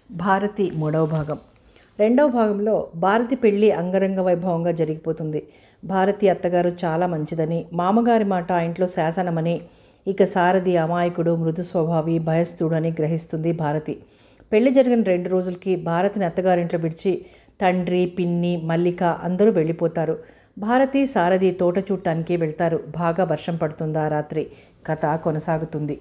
భారతి మూడవ భాగం రెండవ భాగంలో భారతి పెళ్లి అంగరంగ వైభవంగా జరిగిపోతుంది భారతి అత్తగారు చాలా మంచిదని మామగారి మాట ఆ ఇంట్లో శాసనమని ఇక సారథి అమాయకుడు మృదు స్వభావి భయస్థుడు అని గ్రహిస్తుంది భారతి పెళ్లి జరిగిన రెండు రోజులకి భారతిని అత్తగారింట్లో విడిచి తండ్రి పిన్ని మల్లిక అందరూ వెళ్ళిపోతారు భారతి సారథి తోట చూడటానికి వెళ్తారు బాగా వర్షం పడుతుంది ఆ రాత్రి కథ కొనసాగుతుంది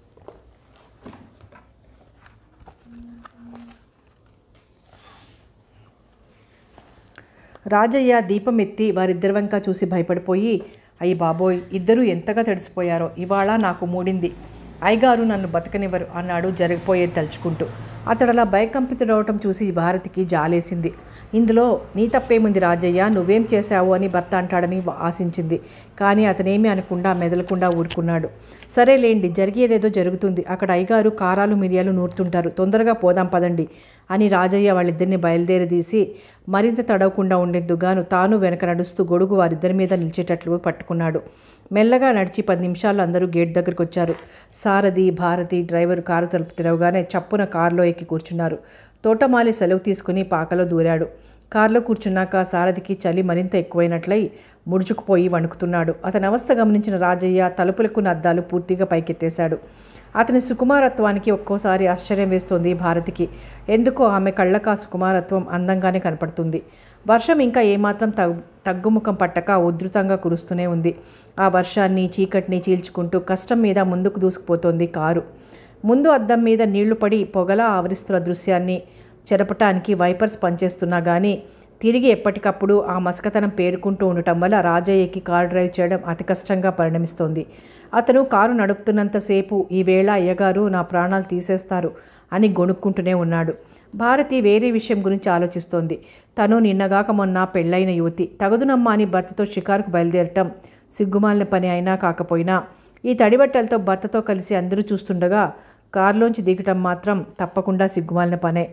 రాజయ్య దీపం ఎత్తి వారిద్దరి వంక చూసి భయపడిపోయి అయ్యి బాబోయ్ ఇద్దరూ ఎంతగా తడిసిపోయారో ఇవాళ నాకు మూడింది అయ్యగారు నన్ను బతకనివ్వరు అన్నాడు జరిగిపోయేది తలుచుకుంటూ అతడు అలా భయకంపితుడవటం చూసి భారతికి జాలేసింది ఇందులో నీ తప్పేముంది రాజయ్య నువ్వేం చేశావు అని భర్త అంటాడని ఆశించింది కానీ అతనేమీ అనకుండా మెదలకుండా ఊరుకున్నాడు సరేలేండి జరిగేదేదో జరుగుతుంది అక్కడ అయ్యగారు కారాలు మిరియాలు నూరుతుంటారు తొందరగా పోదాం పదండి అని రాజయ్య వాళ్ళిద్దరిని బయలుదేరదీసి మరింత తడవకుండా ఉండేందుగాను తాను వెనక నడుస్తూ గొడుగు వారిద్దరి మీద నిలిచేటట్లు పట్టుకున్నాడు మెల్లగా నడిచి పది నిమిషాల్లో అందరూ గేట్ దగ్గరకు వచ్చారు సారథి భారతి డ్రైవర్ కారు తలుపు తెరవగానే చప్పున కారులో ఎక్కి కూర్చున్నారు తోటమాలి సెలవు తీసుకుని పాకలో దూరాడు కారులో కూర్చున్నాక సారథికి చలి మరింత ఎక్కువైనట్లయి ముడుచుకుపోయి వణుకుతున్నాడు అతని అవస్థ గమనించిన రాజయ్య తలుపులకు అద్దాలు పూర్తిగా పైకెత్తేశాడు అతని సుకుమారత్వానికి ఒక్కోసారి ఆశ్చర్యం వేస్తోంది భారతికి ఎందుకో ఆమె కళ్ళకా సుకుమారత్వం అందంగానే కనపడుతుంది వర్షం ఇంకా ఏమాత్రం తగ్గు తగ్గుముఖం పట్టక ఉధృతంగా కురుస్తూనే ఉంది ఆ వర్షాన్ని చీకటిని చీల్చుకుంటూ కష్టం మీద ముందుకు దూసుకుపోతోంది కారు ముందు అద్దం మీద నీళ్లు పడి పొగలా ఆవరిస్తున్న దృశ్యాన్ని చెరపటానికి వైపర్స్ పనిచేస్తున్నా కానీ తిరిగి ఎప్పటికప్పుడు ఆ మసకతనం పేరుకుంటూ ఉండటం వల్ల రాజయ్యకి కారు డ్రైవ్ చేయడం అతి కష్టంగా పరిణమిస్తోంది అతను కారు నడుపుతున్నంతసేపు ఈవేళ అయ్యగారు నా ప్రాణాలు తీసేస్తారు అని గొణుక్కుంటూనే ఉన్నాడు భారతి వేరే విషయం గురించి ఆలోచిస్తోంది తను నిన్నగాక మొన్న పెళ్ళైన యువతి తగదునమ్మ అని భర్తతో షికారుకు బయలుదేరటం సిగ్గుమాలిన పని అయినా కాకపోయినా ఈ తడిబట్టలతో భర్తతో కలిసి అందరూ చూస్తుండగా కారులోంచి దిగటం మాత్రం తప్పకుండా సిగ్గుమాలిన పనే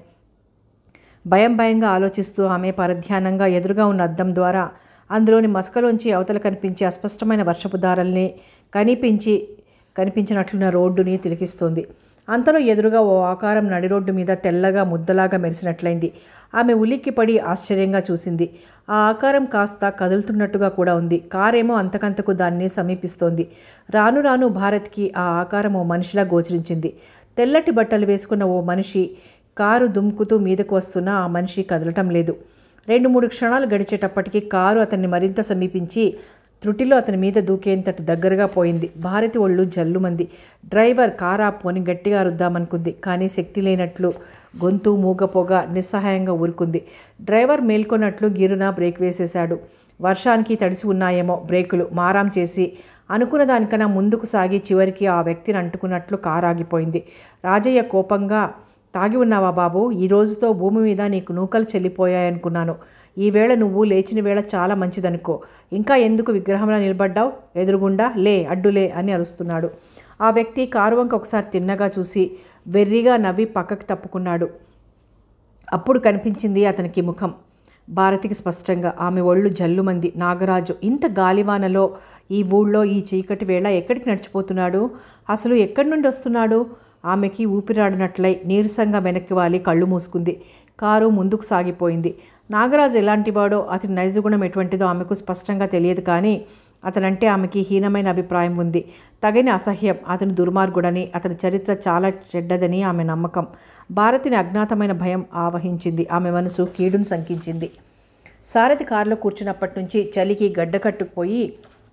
భయం భయంగా ఆలోచిస్తూ ఆమె పరధ్యానంగా ఎదురుగా ఉన్న అద్దం ద్వారా అందులోని మసకలోంచి అవతల కనిపించే అస్పష్టమైన వర్షపు దారల్ని కనిపించి కనిపించినట్లున్న రోడ్డుని తిలికిస్తోంది అంతలో ఎదురుగా ఓ ఆకారం నడి రోడ్డు మీద తెల్లగా ముద్దలాగా మెరిసినట్లయింది ఆమె ఉలిక్కిపడి ఆశ్చర్యంగా చూసింది ఆ ఆకారం కాస్త కదులుతున్నట్టుగా కూడా ఉంది కారేమో అంతకంతకు దాన్ని సమీపిస్తోంది రాను రాను భారత్కి ఆ ఆకారం ఓ మనిషిలా గోచరించింది తెల్లటి బట్టలు వేసుకున్న ఓ మనిషి కారు దుమ్కుతూ మీదకు వస్తున్న ఆ మనిషి కదలటం లేదు రెండు మూడు క్షణాలు గడిచేటప్పటికి కారు అతన్ని మరింత సమీపించి త్రుటిలో అతని మీద దూకేంతటి దగ్గరగా పోయింది భారతి ఒళ్ళు జల్లుమంది డ్రైవర్ కారు ఆపుకొని గట్టిగా రుద్దామనుకుంది కానీ శక్తి లేనట్లు గొంతు మూగపోగా నిస్సహాయంగా ఊరుకుంది డ్రైవర్ మేల్కొన్నట్లు గిరున బ్రేక్ వేసేశాడు వర్షానికి తడిసి ఉన్నాయేమో బ్రేకులు మారాం చేసి అనుకున్న దానికన్నా ముందుకు సాగి చివరికి ఆ వ్యక్తిని అంటుకున్నట్లు కారు ఆగిపోయింది రాజయ్య కోపంగా తాగి ఉన్నావా బాబు ఈ రోజుతో భూమి మీద నీకు నూకలు చెల్లిపోయాయనుకున్నాను ఈ వేళ నువ్వు లేచిన వేళ చాలా మంచిదనుకో ఇంకా ఎందుకు విగ్రహంలో నిలబడ్డావు ఎదురుగుండా లే అడ్డులే అని అరుస్తున్నాడు ఆ వ్యక్తి కారు వంక ఒకసారి తిన్నగా చూసి వెర్రిగా నవ్వి పక్కకి తప్పుకున్నాడు అప్పుడు కనిపించింది అతనికి ముఖం భారతికి స్పష్టంగా ఆమె ఒళ్ళు జల్లుమంది నాగరాజు ఇంత గాలివానలో ఈ ఊళ్ళో ఈ చీకటి వేళ ఎక్కడికి నడిచిపోతున్నాడు అసలు ఎక్కడి నుండి వస్తున్నాడు ఆమెకి ఊపిరాడినట్లయి నీరసంగా వెనక్కి వాలి కళ్ళు మూసుకుంది కారు ముందుకు సాగిపోయింది నాగరాజు ఎలాంటివాడో అతని నైజగుణం ఎటువంటిదో ఆమెకు స్పష్టంగా తెలియదు కానీ అతనంటే ఆమెకి హీనమైన అభిప్రాయం ఉంది తగిన అసహ్యం అతని దుర్మార్గుడని అతని చరిత్ర చాలా చెడ్డదని ఆమె నమ్మకం భారతిని అజ్ఞాతమైన భయం ఆవహించింది ఆమె మనసు కీడును శంకించింది సారథి కారులో కూర్చున్నప్పటి నుంచి చలికి గడ్డ కట్టుకుపోయి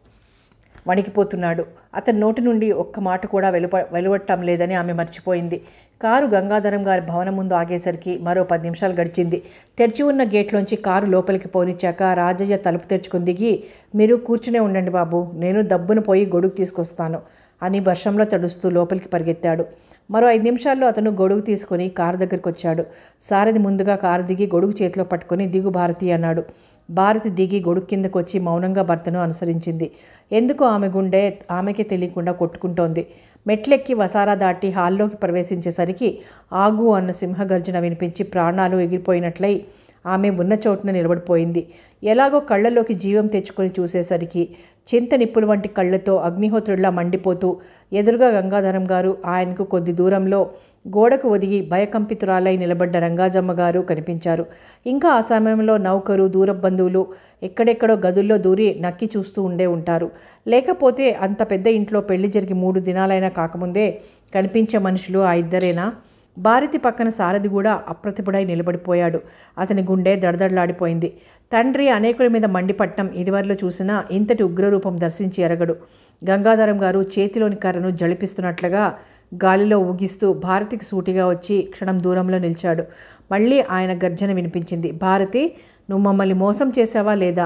వణికిపోతున్నాడు అతని నోటి నుండి ఒక్క మాట కూడా వెలువ వెలువట్టం లేదని ఆమె మర్చిపోయింది కారు గంగాధరం గారి భవనం ముందు ఆగేసరికి మరో పది నిమిషాలు గడిచింది తెరిచి ఉన్న గేట్లోంచి కారు లోపలికి పోనిచ్చాక రాజయ్య తలుపు తెరుచుకుని దిగి మీరు కూర్చునే ఉండండి బాబు నేను దబ్బును పోయి గొడుగు తీసుకొస్తాను అని వర్షంలో తడుస్తూ లోపలికి పరిగెత్తాడు మరో ఐదు నిమిషాల్లో అతను గొడుగు తీసుకొని కారు దగ్గరికి వచ్చాడు సారథి ముందుగా కారు దిగి గొడుగు చేతిలో పట్టుకొని దిగు భారతి అన్నాడు భారతి దిగి గొడుగు కిందకు వచ్చి మౌనంగా భర్తను అనుసరించింది ఎందుకు ఆమె గుండె ఆమెకే తెలియకుండా కొట్టుకుంటోంది మెట్లెక్కి వసారా దాటి హాల్లోకి ప్రవేశించేసరికి ఆగు అన్న సింహగర్జన వినిపించి ప్రాణాలు ఎగిరిపోయినట్లయి ఆమె ఉన్న చోటున నిలబడిపోయింది ఎలాగో కళ్ళలోకి జీవం తెచ్చుకొని చూసేసరికి చింత నిప్పుల వంటి కళ్ళతో అగ్నిహోత్రుడిలా మండిపోతూ ఎదురుగా గంగాధరం గారు ఆయనకు కొద్ది దూరంలో గోడకు ఒదిగి భయకంపితురాలై నిలబడ్డ రంగాజమ్మ గారు కనిపించారు ఇంకా ఆ సమయంలో నౌకరు దూర బంధువులు ఎక్కడెక్కడో గదుల్లో దూరి నక్కి చూస్తూ ఉండే ఉంటారు లేకపోతే అంత పెద్ద ఇంట్లో పెళ్లి జరిగి మూడు దినాలైనా కాకముందే కనిపించే మనుషులు ఆ ఇద్దరేనా భారతి పక్కన సారథి కూడా అప్రతిభుడై నిలబడిపోయాడు అతని గుండె దడదడలాడిపోయింది తండ్రి అనేకుల మీద మండిపట్టం ఇదివరలో చూసినా ఇంతటి ఉగ్రరూపం దర్శించి ఎరగడు గంగాధరం గారు చేతిలోని కర్రను జడిపిస్తున్నట్లుగా గాలిలో ఊగిస్తూ భారతికి సూటిగా వచ్చి క్షణం దూరంలో నిలిచాడు మళ్ళీ ఆయన గర్జన వినిపించింది భారతి నువ్వు మమ్మల్ని మోసం చేసావా లేదా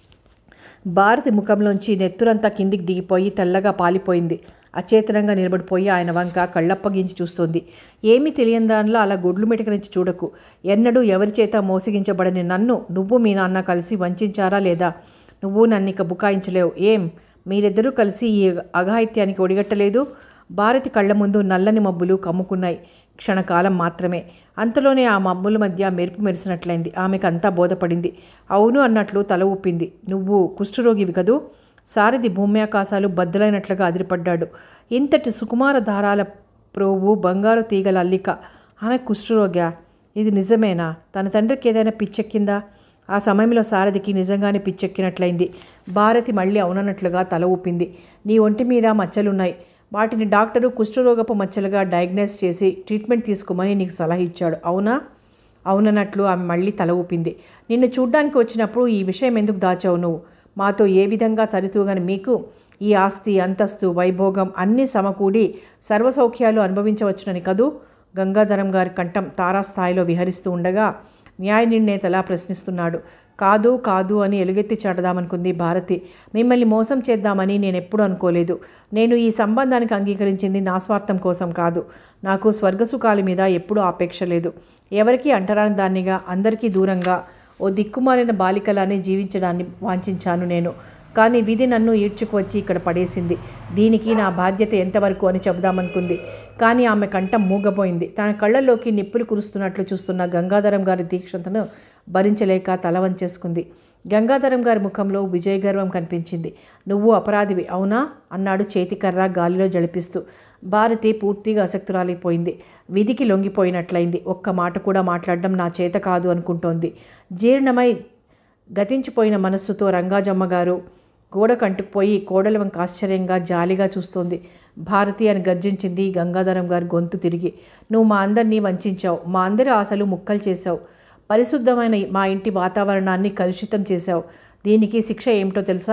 భారతి ముఖంలోంచి నెత్తురంతా కిందికి దిగిపోయి తెల్లగా పాలిపోయింది అచేతనంగా నిలబడిపోయి ఆయన వంక కళ్ళప్పగించి చూస్తోంది ఏమీ తెలియని దానిలో అలా గుడ్లు మిటకరించి చూడకు ఎన్నడూ ఎవరి చేత మోసగించబడని నన్ను నువ్వు మీ నాన్న కలిసి వంచారా లేదా నువ్వు నన్ను ఇక బుకాయించలేవు ఏం మీరిద్దరూ కలిసి ఈ అఘాయిత్యానికి ఒడిగట్టలేదు భారతి కళ్ళ ముందు నల్లని మబ్బులు కమ్ముకున్నాయి క్షణకాలం మాత్రమే అంతలోనే ఆ మబ్బుల మధ్య మెరుపు మెరిసినట్లయింది ఆమెకు అంతా బోధపడింది అవును అన్నట్లు తల ఊపింది నువ్వు కుష్ఠరోగివి కదూ సారథి భూమి ఆకాశాలు బద్దలైనట్లుగా అదిరిపడ్డాడు ఇంతటి సుకుమార దారాల ప్రోవు బంగారు తీగల అల్లిక ఆమె కుష్ఠరోగ్యా ఇది నిజమేనా తన తండ్రికి ఏదైనా పిచ్చెక్కిందా ఆ సమయంలో సారథికి నిజంగానే పిచ్చెక్కినట్లయింది భారతి మళ్ళీ అవునన్నట్లుగా తల ఊపింది నీ ఒంటి మీద మచ్చలున్నాయి వాటిని డాక్టరు కుష్ఠరోగపు మచ్చలుగా డయాగ్నైజ్ చేసి ట్రీట్మెంట్ తీసుకోమని నీకు సలహా ఇచ్చాడు అవునా అవునన్నట్లు ఆమె మళ్ళీ తల ఊపింది నిన్ను చూడ్డానికి వచ్చినప్పుడు ఈ విషయం ఎందుకు దాచావు నువ్వు మాతో ఏ విధంగా సరితూగని మీకు ఈ ఆస్తి అంతస్తు వైభోగం అన్నీ సమకూడి సర్వసౌఖ్యాలు అనుభవించవచ్చునని కదూ గంగాధరం గారి కంఠం తారాస్థాయిలో విహరిస్తూ ఉండగా న్యాయ నిర్ణేతలా ప్రశ్నిస్తున్నాడు కాదు కాదు అని ఎలుగెత్తి చాటదామనుకుంది భారతి మిమ్మల్ని మోసం చేద్దామని నేను ఎప్పుడూ అనుకోలేదు నేను ఈ సంబంధానికి అంగీకరించింది నా స్వార్థం కోసం కాదు నాకు స్వర్గసుఖాల మీద ఎప్పుడూ ఆపేక్ష లేదు ఎవరికీ అంటరాని దాన్నిగా అందరికీ దూరంగా ఓ దిక్కుమాలిన బాలికలానే జీవించడాన్ని వాంఛించాను నేను కానీ విధి నన్ను ఈడ్చుకువచ్చి ఇక్కడ పడేసింది దీనికి నా బాధ్యత ఎంతవరకు అని చెబుదామనుకుంది కానీ ఆమె కంఠం మూగపోయింది తన కళ్ళల్లోకి నిప్పులు కురుస్తున్నట్లు చూస్తున్న గంగాధరం గారి దీక్షతను భరించలేక తల వంచేసుకుంది గంగాధరం గారి ముఖంలో విజయ గర్వం కనిపించింది నువ్వు అపరాధివి అవునా అన్నాడు చేతికర్ర గాలిలో జడిపిస్తూ భారతి పూర్తిగా ఆసక్తురాలిపోయింది విధికి లొంగిపోయినట్లయింది ఒక్క మాట కూడా మాట్లాడడం నా చేత కాదు అనుకుంటోంది జీర్ణమై గతించిపోయిన మనస్సుతో రంగాజమ్మ గారు గోడ కంటుకుపోయి కోడల వంక ఆశ్చర్యంగా జాలిగా చూస్తోంది భారతి అని గర్జించింది గంగాధరం గారి గొంతు తిరిగి నువ్వు మా అందరినీ వంచావు మా అందరి ఆశలు ముక్కలు చేశావు పరిశుద్ధమైన మా ఇంటి వాతావరణాన్ని కలుషితం చేశావు దీనికి శిక్ష ఏమిటో తెలుసా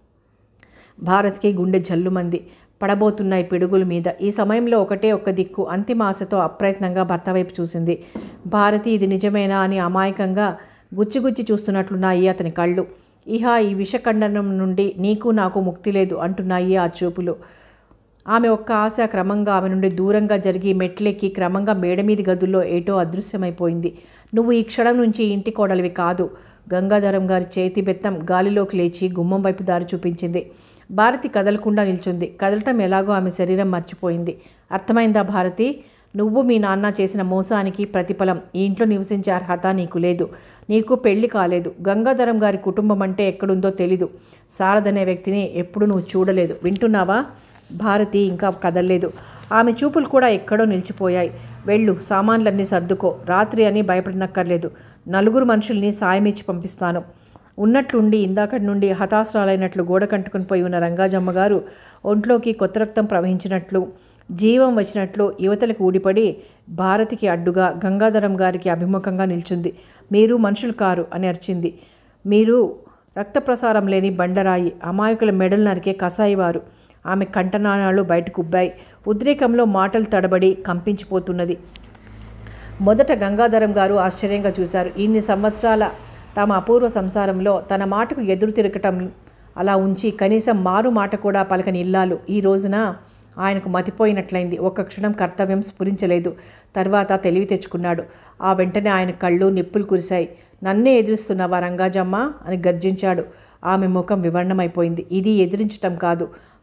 భారత్కి గుండె జల్లుమంది పడబోతున్నాయి పిడుగుల మీద ఈ సమయంలో ఒకటే ఒక్క దిక్కు అంతిమ ఆశతో అప్రయత్నంగా భర్త వైపు చూసింది భారతి ఇది నిజమేనా అని అమాయకంగా గుచ్చిగుచ్చి చూస్తున్నట్లున్నాయి అతని కళ్ళు ఇహ ఈ విషఖండనం నుండి నీకు నాకు ముక్తి లేదు అంటున్నాయి ఆ చూపులు ఆమె ఒక్క ఆశ క్రమంగా ఆమె నుండి దూరంగా జరిగి మెట్లెక్కి క్రమంగా మేడ మీది గదుల్లో ఏటో అదృశ్యమైపోయింది నువ్వు ఈ క్షణం నుంచి ఇంటి కోడలివి కాదు గంగాధరం గారి చేతి బెత్తం గాలిలోకి లేచి గుమ్మం వైపు దారి చూపించింది భారతి కదలకుండా నిల్చుంది కదలటం ఎలాగో ఆమె శరీరం మర్చిపోయింది అర్థమైందా భారతి నువ్వు మీ నాన్న చేసిన మోసానికి ప్రతిఫలం ఈ ఇంట్లో నివసించే అర్హత నీకు లేదు నీకు పెళ్లి కాలేదు గంగాధరం గారి కుటుంబం అంటే ఎక్కడుందో తెలీదు శారదనే వ్యక్తిని ఎప్పుడు నువ్వు చూడలేదు వింటున్నావా భారతి ఇంకా కదలలేదు ఆమె చూపులు కూడా ఎక్కడో నిలిచిపోయాయి వెళ్ళు సామాన్లన్నీ సర్దుకో రాత్రి అని భయపడనక్కర్లేదు నలుగురు మనుషుల్ని సాయం ఇచ్చి పంపిస్తాను ఉన్నట్లుండి ఇందాకటి నుండి హతాశ్రాలైనట్లు గోడ కంటుకుని పోయి ఉన్న రంగాజమ్మ గారు ఒంట్లోకి కొత్త రక్తం ప్రవహించినట్లు జీవం వచ్చినట్లు యువతలకు ఊడిపడి భారతికి అడ్డుగా గంగాధరం గారికి అభిముఖంగా నిల్చుంది మీరు మనుషులు కారు అని అరిచింది మీరు రక్త ప్రసారం లేని బండరాయి అమాయకుల మెడలు నరికే కసాయివారు ఆమె కంఠనాళాలు బయటకు ఉబ్బాయి ఉద్రేకంలో మాటలు తడబడి కంపించిపోతున్నది మొదట గంగాధరం గారు ఆశ్చర్యంగా చూశారు ఇన్ని సంవత్సరాల తమ అపూర్వ సంసారంలో తన మాటకు ఎదురు తిరగటం అలా ఉంచి కనీసం మారు మాట కూడా పలకని ఇల్లాలు ఈ రోజున ఆయనకు మతిపోయినట్లయింది ఒక్క క్షణం కర్తవ్యం స్ఫురించలేదు తర్వాత తెలివి తెచ్చుకున్నాడు ఆ వెంటనే ఆయన కళ్ళు నిప్పులు కురిశాయి నన్నే ఎదురుస్తున్నావా రంగాజమ్మ అని గర్జించాడు ఆమె ముఖం వివర్ణమైపోయింది ఇది ఎదిరించటం కాదు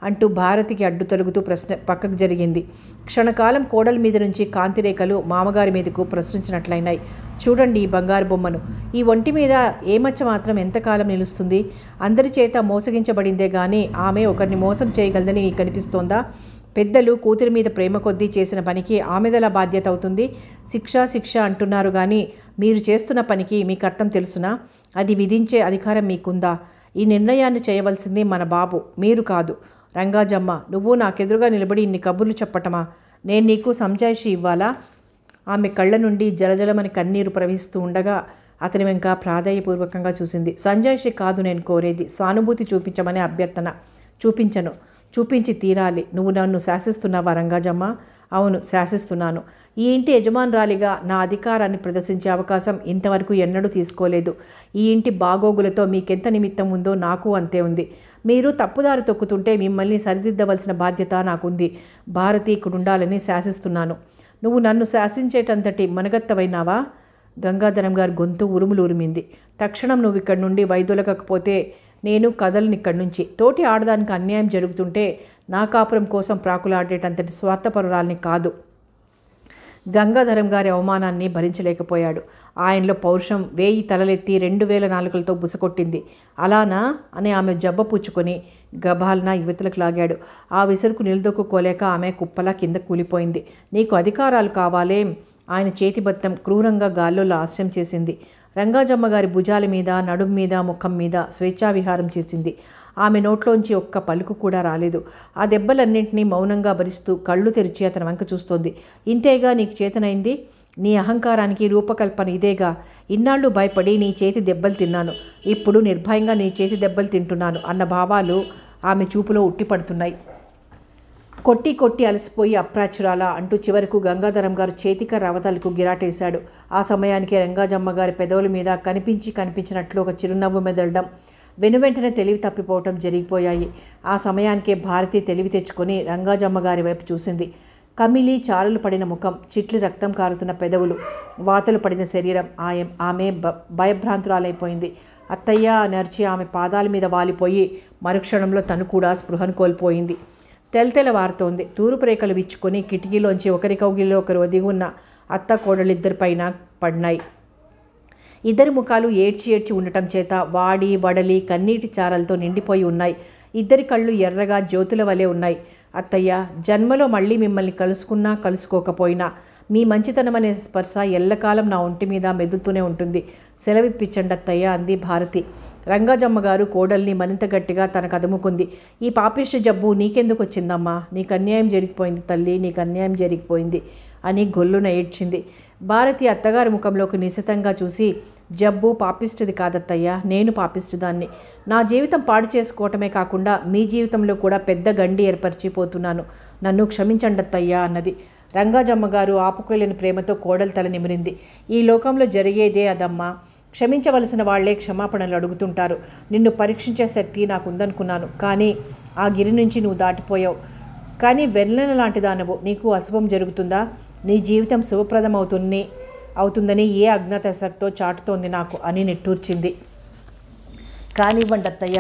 అంటూ భారతికి అడ్డు తొలుగుతూ ప్రశ్న పక్కకు జరిగింది క్షణకాలం కోడల మీద నుంచి కాంతిరేఖలు మామగారి మీదకు ప్రసరించినట్లయినాయి చూడండి ఈ బంగారు బొమ్మను ఈ ఒంటి మీద ఏ మచ్చ మాత్రం ఎంతకాలం నిలుస్తుంది అందరి చేత మోసగించబడిందే కానీ ఆమె ఒకరిని మోసం చేయగలదని మీకు కనిపిస్తోందా పెద్దలు కూతురి మీద ప్రేమ కొద్దీ చేసిన పనికి ఆమెదల బాధ్యత అవుతుంది శిక్ష శిక్ష అంటున్నారు కానీ మీరు చేస్తున్న పనికి మీకు అర్థం తెలుసునా అది విధించే అధికారం మీకుందా ఈ నిర్ణయాన్ని చేయవలసింది మన బాబు మీరు కాదు రంగాజమ్మ నువ్వు నాకెదురుగా నిలబడి ఇన్ని కబుర్లు చెప్పటమా నేను నీకు సంజాయిషి ఇవ్వాలా ఆమె కళ్ళ నుండి జలజలమని కన్నీరు ప్రవహిస్తూ ఉండగా అతని వెంక ప్రాధాయపూర్వకంగా చూసింది సంజాయిషి కాదు నేను కోరేది సానుభూతి చూపించమనే అభ్యర్థన చూపించను చూపించి తీరాలి నువ్వు నన్ను శాసిస్తున్నావా రంగాజమ్మ అవును శాసిస్తున్నాను ఈ ఇంటి యజమానురాలిగా నా అధికారాన్ని ప్రదర్శించే అవకాశం ఇంతవరకు ఎన్నడూ తీసుకోలేదు ఈ ఇంటి బాగోగులతో మీకెంత నిమిత్తం ఉందో నాకు అంతే ఉంది మీరు తప్పుదారి తొక్కుతుంటే మిమ్మల్ని సరిదిద్దవలసిన బాధ్యత నాకుంది భారతి ఇక్కడ ఉండాలని శాసిస్తున్నాను నువ్వు నన్ను శాసించేటంతటి మనగత్తవైనావా గంగాధరం గారి గొంతు ఉరుములు ఉరిమింది తక్షణం నువ్వు ఇక్కడి నుండి వైదొలగకపోతే నేను కదలను ఇక్కడి నుంచి తోటి ఆడదానికి అన్యాయం జరుగుతుంటే నా కాపురం కోసం ప్రాకులాడేటంతటి స్వార్థపరురాల్ని కాదు గంగాధరం గారి అవమానాన్ని భరించలేకపోయాడు ఆయనలో పౌరుషం వేయి తలలెత్తి రెండు వేల నాలుగులతో బుసకొట్టింది అలానా అని ఆమె జబ్బ పుచ్చుకొని గబాల్న యువతలకు లాగాడు ఆ విసురుకు నిలదొక్కుకోలేక ఆమె కుప్పలా కింద కూలిపోయింది నీకు అధికారాలు కావాలే ఆయన చేతిబత్తం క్రూరంగా గాల్లో లాస్యం చేసింది రంగాజమ్మ గారి భుజాల మీద నడుం మీద ముఖం మీద స్వేచ్ఛావిహారం చేసింది ఆమె నోట్లోంచి ఒక్క పలుకు కూడా రాలేదు ఆ దెబ్బలన్నింటినీ మౌనంగా భరిస్తూ కళ్ళు తెరిచి అతని వంక చూస్తోంది ఇంతేగా నీకు చేతనైంది నీ అహంకారానికి రూపకల్పన ఇదేగా ఇన్నాళ్ళు భయపడి నీ చేతి దెబ్బలు తిన్నాను ఇప్పుడు నిర్భయంగా నీ చేతి దెబ్బలు తింటున్నాను అన్న భావాలు ఆమె చూపులో ఉట్టిపడుతున్నాయి కొట్టి కొట్టి అలసిపోయి అప్రాచురాలా అంటూ చివరకు గంగాధరం గారు చేతిక రవతలకు గిరాటేశాడు ఆ సమయానికి రంగాజమ్మ గారి పెదవుల మీద కనిపించి కనిపించినట్లు ఒక చిరునవ్వు మెదలడం వెనువెంటనే తెలివి తప్పిపోవటం జరిగిపోయాయి ఆ సమయానికే భారతి తెలివి తెచ్చుకొని రంగాజమ్మ గారి వైపు చూసింది కమిలి చారలు పడిన ముఖం చిట్లి రక్తం కారుతున్న పెదవులు వాతలు పడిన శరీరం ఆయం ఆమె భ భయభ్రాంతురాలైపోయింది అత్తయ్య అని అరిచి ఆమె పాదాల మీద వాలిపోయి మరుక్షణంలో తను కూడా స్పృహను కోల్పోయింది తెలతెల వారుతోంది తూర్పు రేఖలు విచ్చుకొని కిటికీలోంచి ఒకరి కౌగిల్లో ఒకరు ఒదిగి ఉన్న అత్త కోడలిద్దరిపైన పడినాయి ఇద్దరి ముఖాలు ఏడ్చి ఏడ్చి ఉండటం చేత వాడి వడలి కన్నీటి చారలతో నిండిపోయి ఉన్నాయి ఇద్దరి కళ్ళు ఎర్రగా జ్యోతుల వలె ఉన్నాయి అత్తయ్య జన్మలో మళ్ళీ మిమ్మల్ని కలుసుకున్నా కలుసుకోకపోయినా మీ మంచితనం అనే స్పర్శ ఎల్లకాలం నా ఒంటి మీద మెదులుతూనే ఉంటుంది సెలవిప్పించండి అత్తయ్య అంది భారతి రంగాజమ్మ గారు కోడల్ని మరింత గట్టిగా తనకు అదుముకుంది ఈ పాపిష్టి జబ్బు నీకెందుకు వచ్చిందమ్మా నీకు అన్యాయం జరిగిపోయింది తల్లి నీకు అన్యాయం జరిగిపోయింది అని గొల్లున ఏడ్చింది భారతి అత్తగారి ముఖంలోకి నిశితంగా చూసి జబ్బు పాపిష్టిది కాదత్తయ్యా నేను పాపిష్టిదాన్ని నా జీవితం పాడు చేసుకోవటమే కాకుండా మీ జీవితంలో కూడా పెద్ద గండి ఏర్పరిచిపోతున్నాను నన్ను క్షమించండి అత్తయ్యా అన్నది రంగాజమ్మ గారు ఆపుకోలేని ప్రేమతో కోడలు తల నిమిరింది ఈ లోకంలో జరిగేదే అదమ్మా క్షమించవలసిన వాళ్లే క్షమాపణలు అడుగుతుంటారు నిన్ను పరీక్షించే శక్తి నాకు ఉందనుకున్నాను కానీ ఆ గిరి నుంచి నువ్వు దాటిపోయావు కానీ వెన్నెల లాంటి దానవు నీకు అశుభం జరుగుతుందా నీ జీవితం శుభప్రదం అవుతుంది అవుతుందని ఏ అజ్ఞాత శక్తితో చాటుతోంది నాకు అని నిట్టూర్చింది కానివ్వండి అత్తయ్య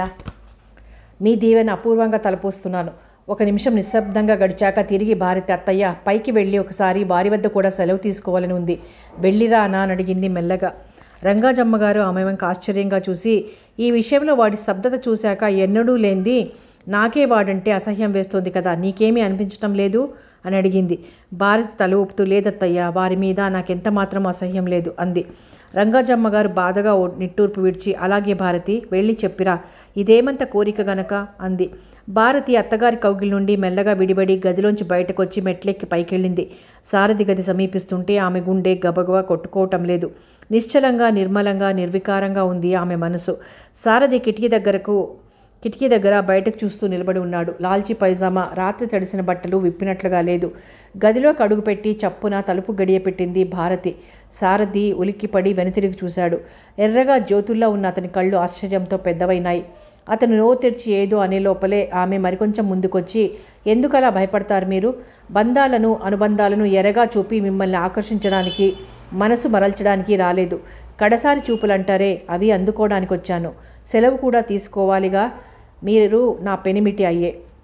మీ దీవెన అపూర్వంగా తలపోస్తున్నాను ఒక నిమిషం నిశ్శబ్దంగా గడిచాక తిరిగి భారతి అత్తయ్య పైకి వెళ్ళి ఒకసారి వారి వద్ద కూడా సెలవు తీసుకోవాలని ఉంది వెళ్ళిరా అనా అని అడిగింది మెల్లగా రంగాజమ్మ గారు ఆమె వెంక ఆశ్చర్యంగా చూసి ఈ విషయంలో వాడి స్తబ్దత చూశాక ఎన్నడూ లేనిది నాకే వాడంటే అసహ్యం వేస్తోంది కదా నీకేమీ అనిపించటం లేదు అని అడిగింది భారతి తల ఊపుతూ లేదత్తయ్య వారి మీద నాకెంత మాత్రం అసహ్యం లేదు అంది రంగాజమ్మ గారు బాధగా ఓ నిట్టూర్పు విడిచి అలాగే భారతి వెళ్ళి చెప్పిరా ఇదేమంత కోరిక గనక అంది భారతి అత్తగారి కౌగిలి నుండి మెల్లగా విడిబడి గదిలోంచి బయటకొచ్చి మెట్లెక్కి పైకెళ్ళింది సారథి గది సమీపిస్తుంటే ఆమె గుండె గబగబా కొట్టుకోవటం లేదు నిశ్చలంగా నిర్మలంగా నిర్వికారంగా ఉంది ఆమె మనసు సారథి కిటికీ దగ్గరకు కిటికీ దగ్గర బయటకు చూస్తూ నిలబడి ఉన్నాడు లాల్చి పైజామా రాత్రి తడిసిన బట్టలు విప్పినట్లుగా లేదు గదిలోకి అడుగుపెట్టి చప్పున తలుపు గడియ పెట్టింది భారతి సారథి ఉలిక్కిపడి వెనుతిరిగి చూశాడు ఎర్రగా జ్యోతుల్లో ఉన్న అతని కళ్ళు ఆశ్చర్యంతో పెద్దవైనాయి అతను నో తెరిచి ఏదో అనే లోపలే ఆమె మరికొంచెం ముందుకొచ్చి ఎందుకు అలా భయపడతారు మీరు బంధాలను అనుబంధాలను ఎరగా చూపి మిమ్మల్ని ఆకర్షించడానికి మనసు మరల్చడానికి రాలేదు కడసారి చూపులంటారే అవి అందుకోవడానికి వచ్చాను సెలవు కూడా తీసుకోవాలిగా మీరు నా పెనిమిటి అయ్యే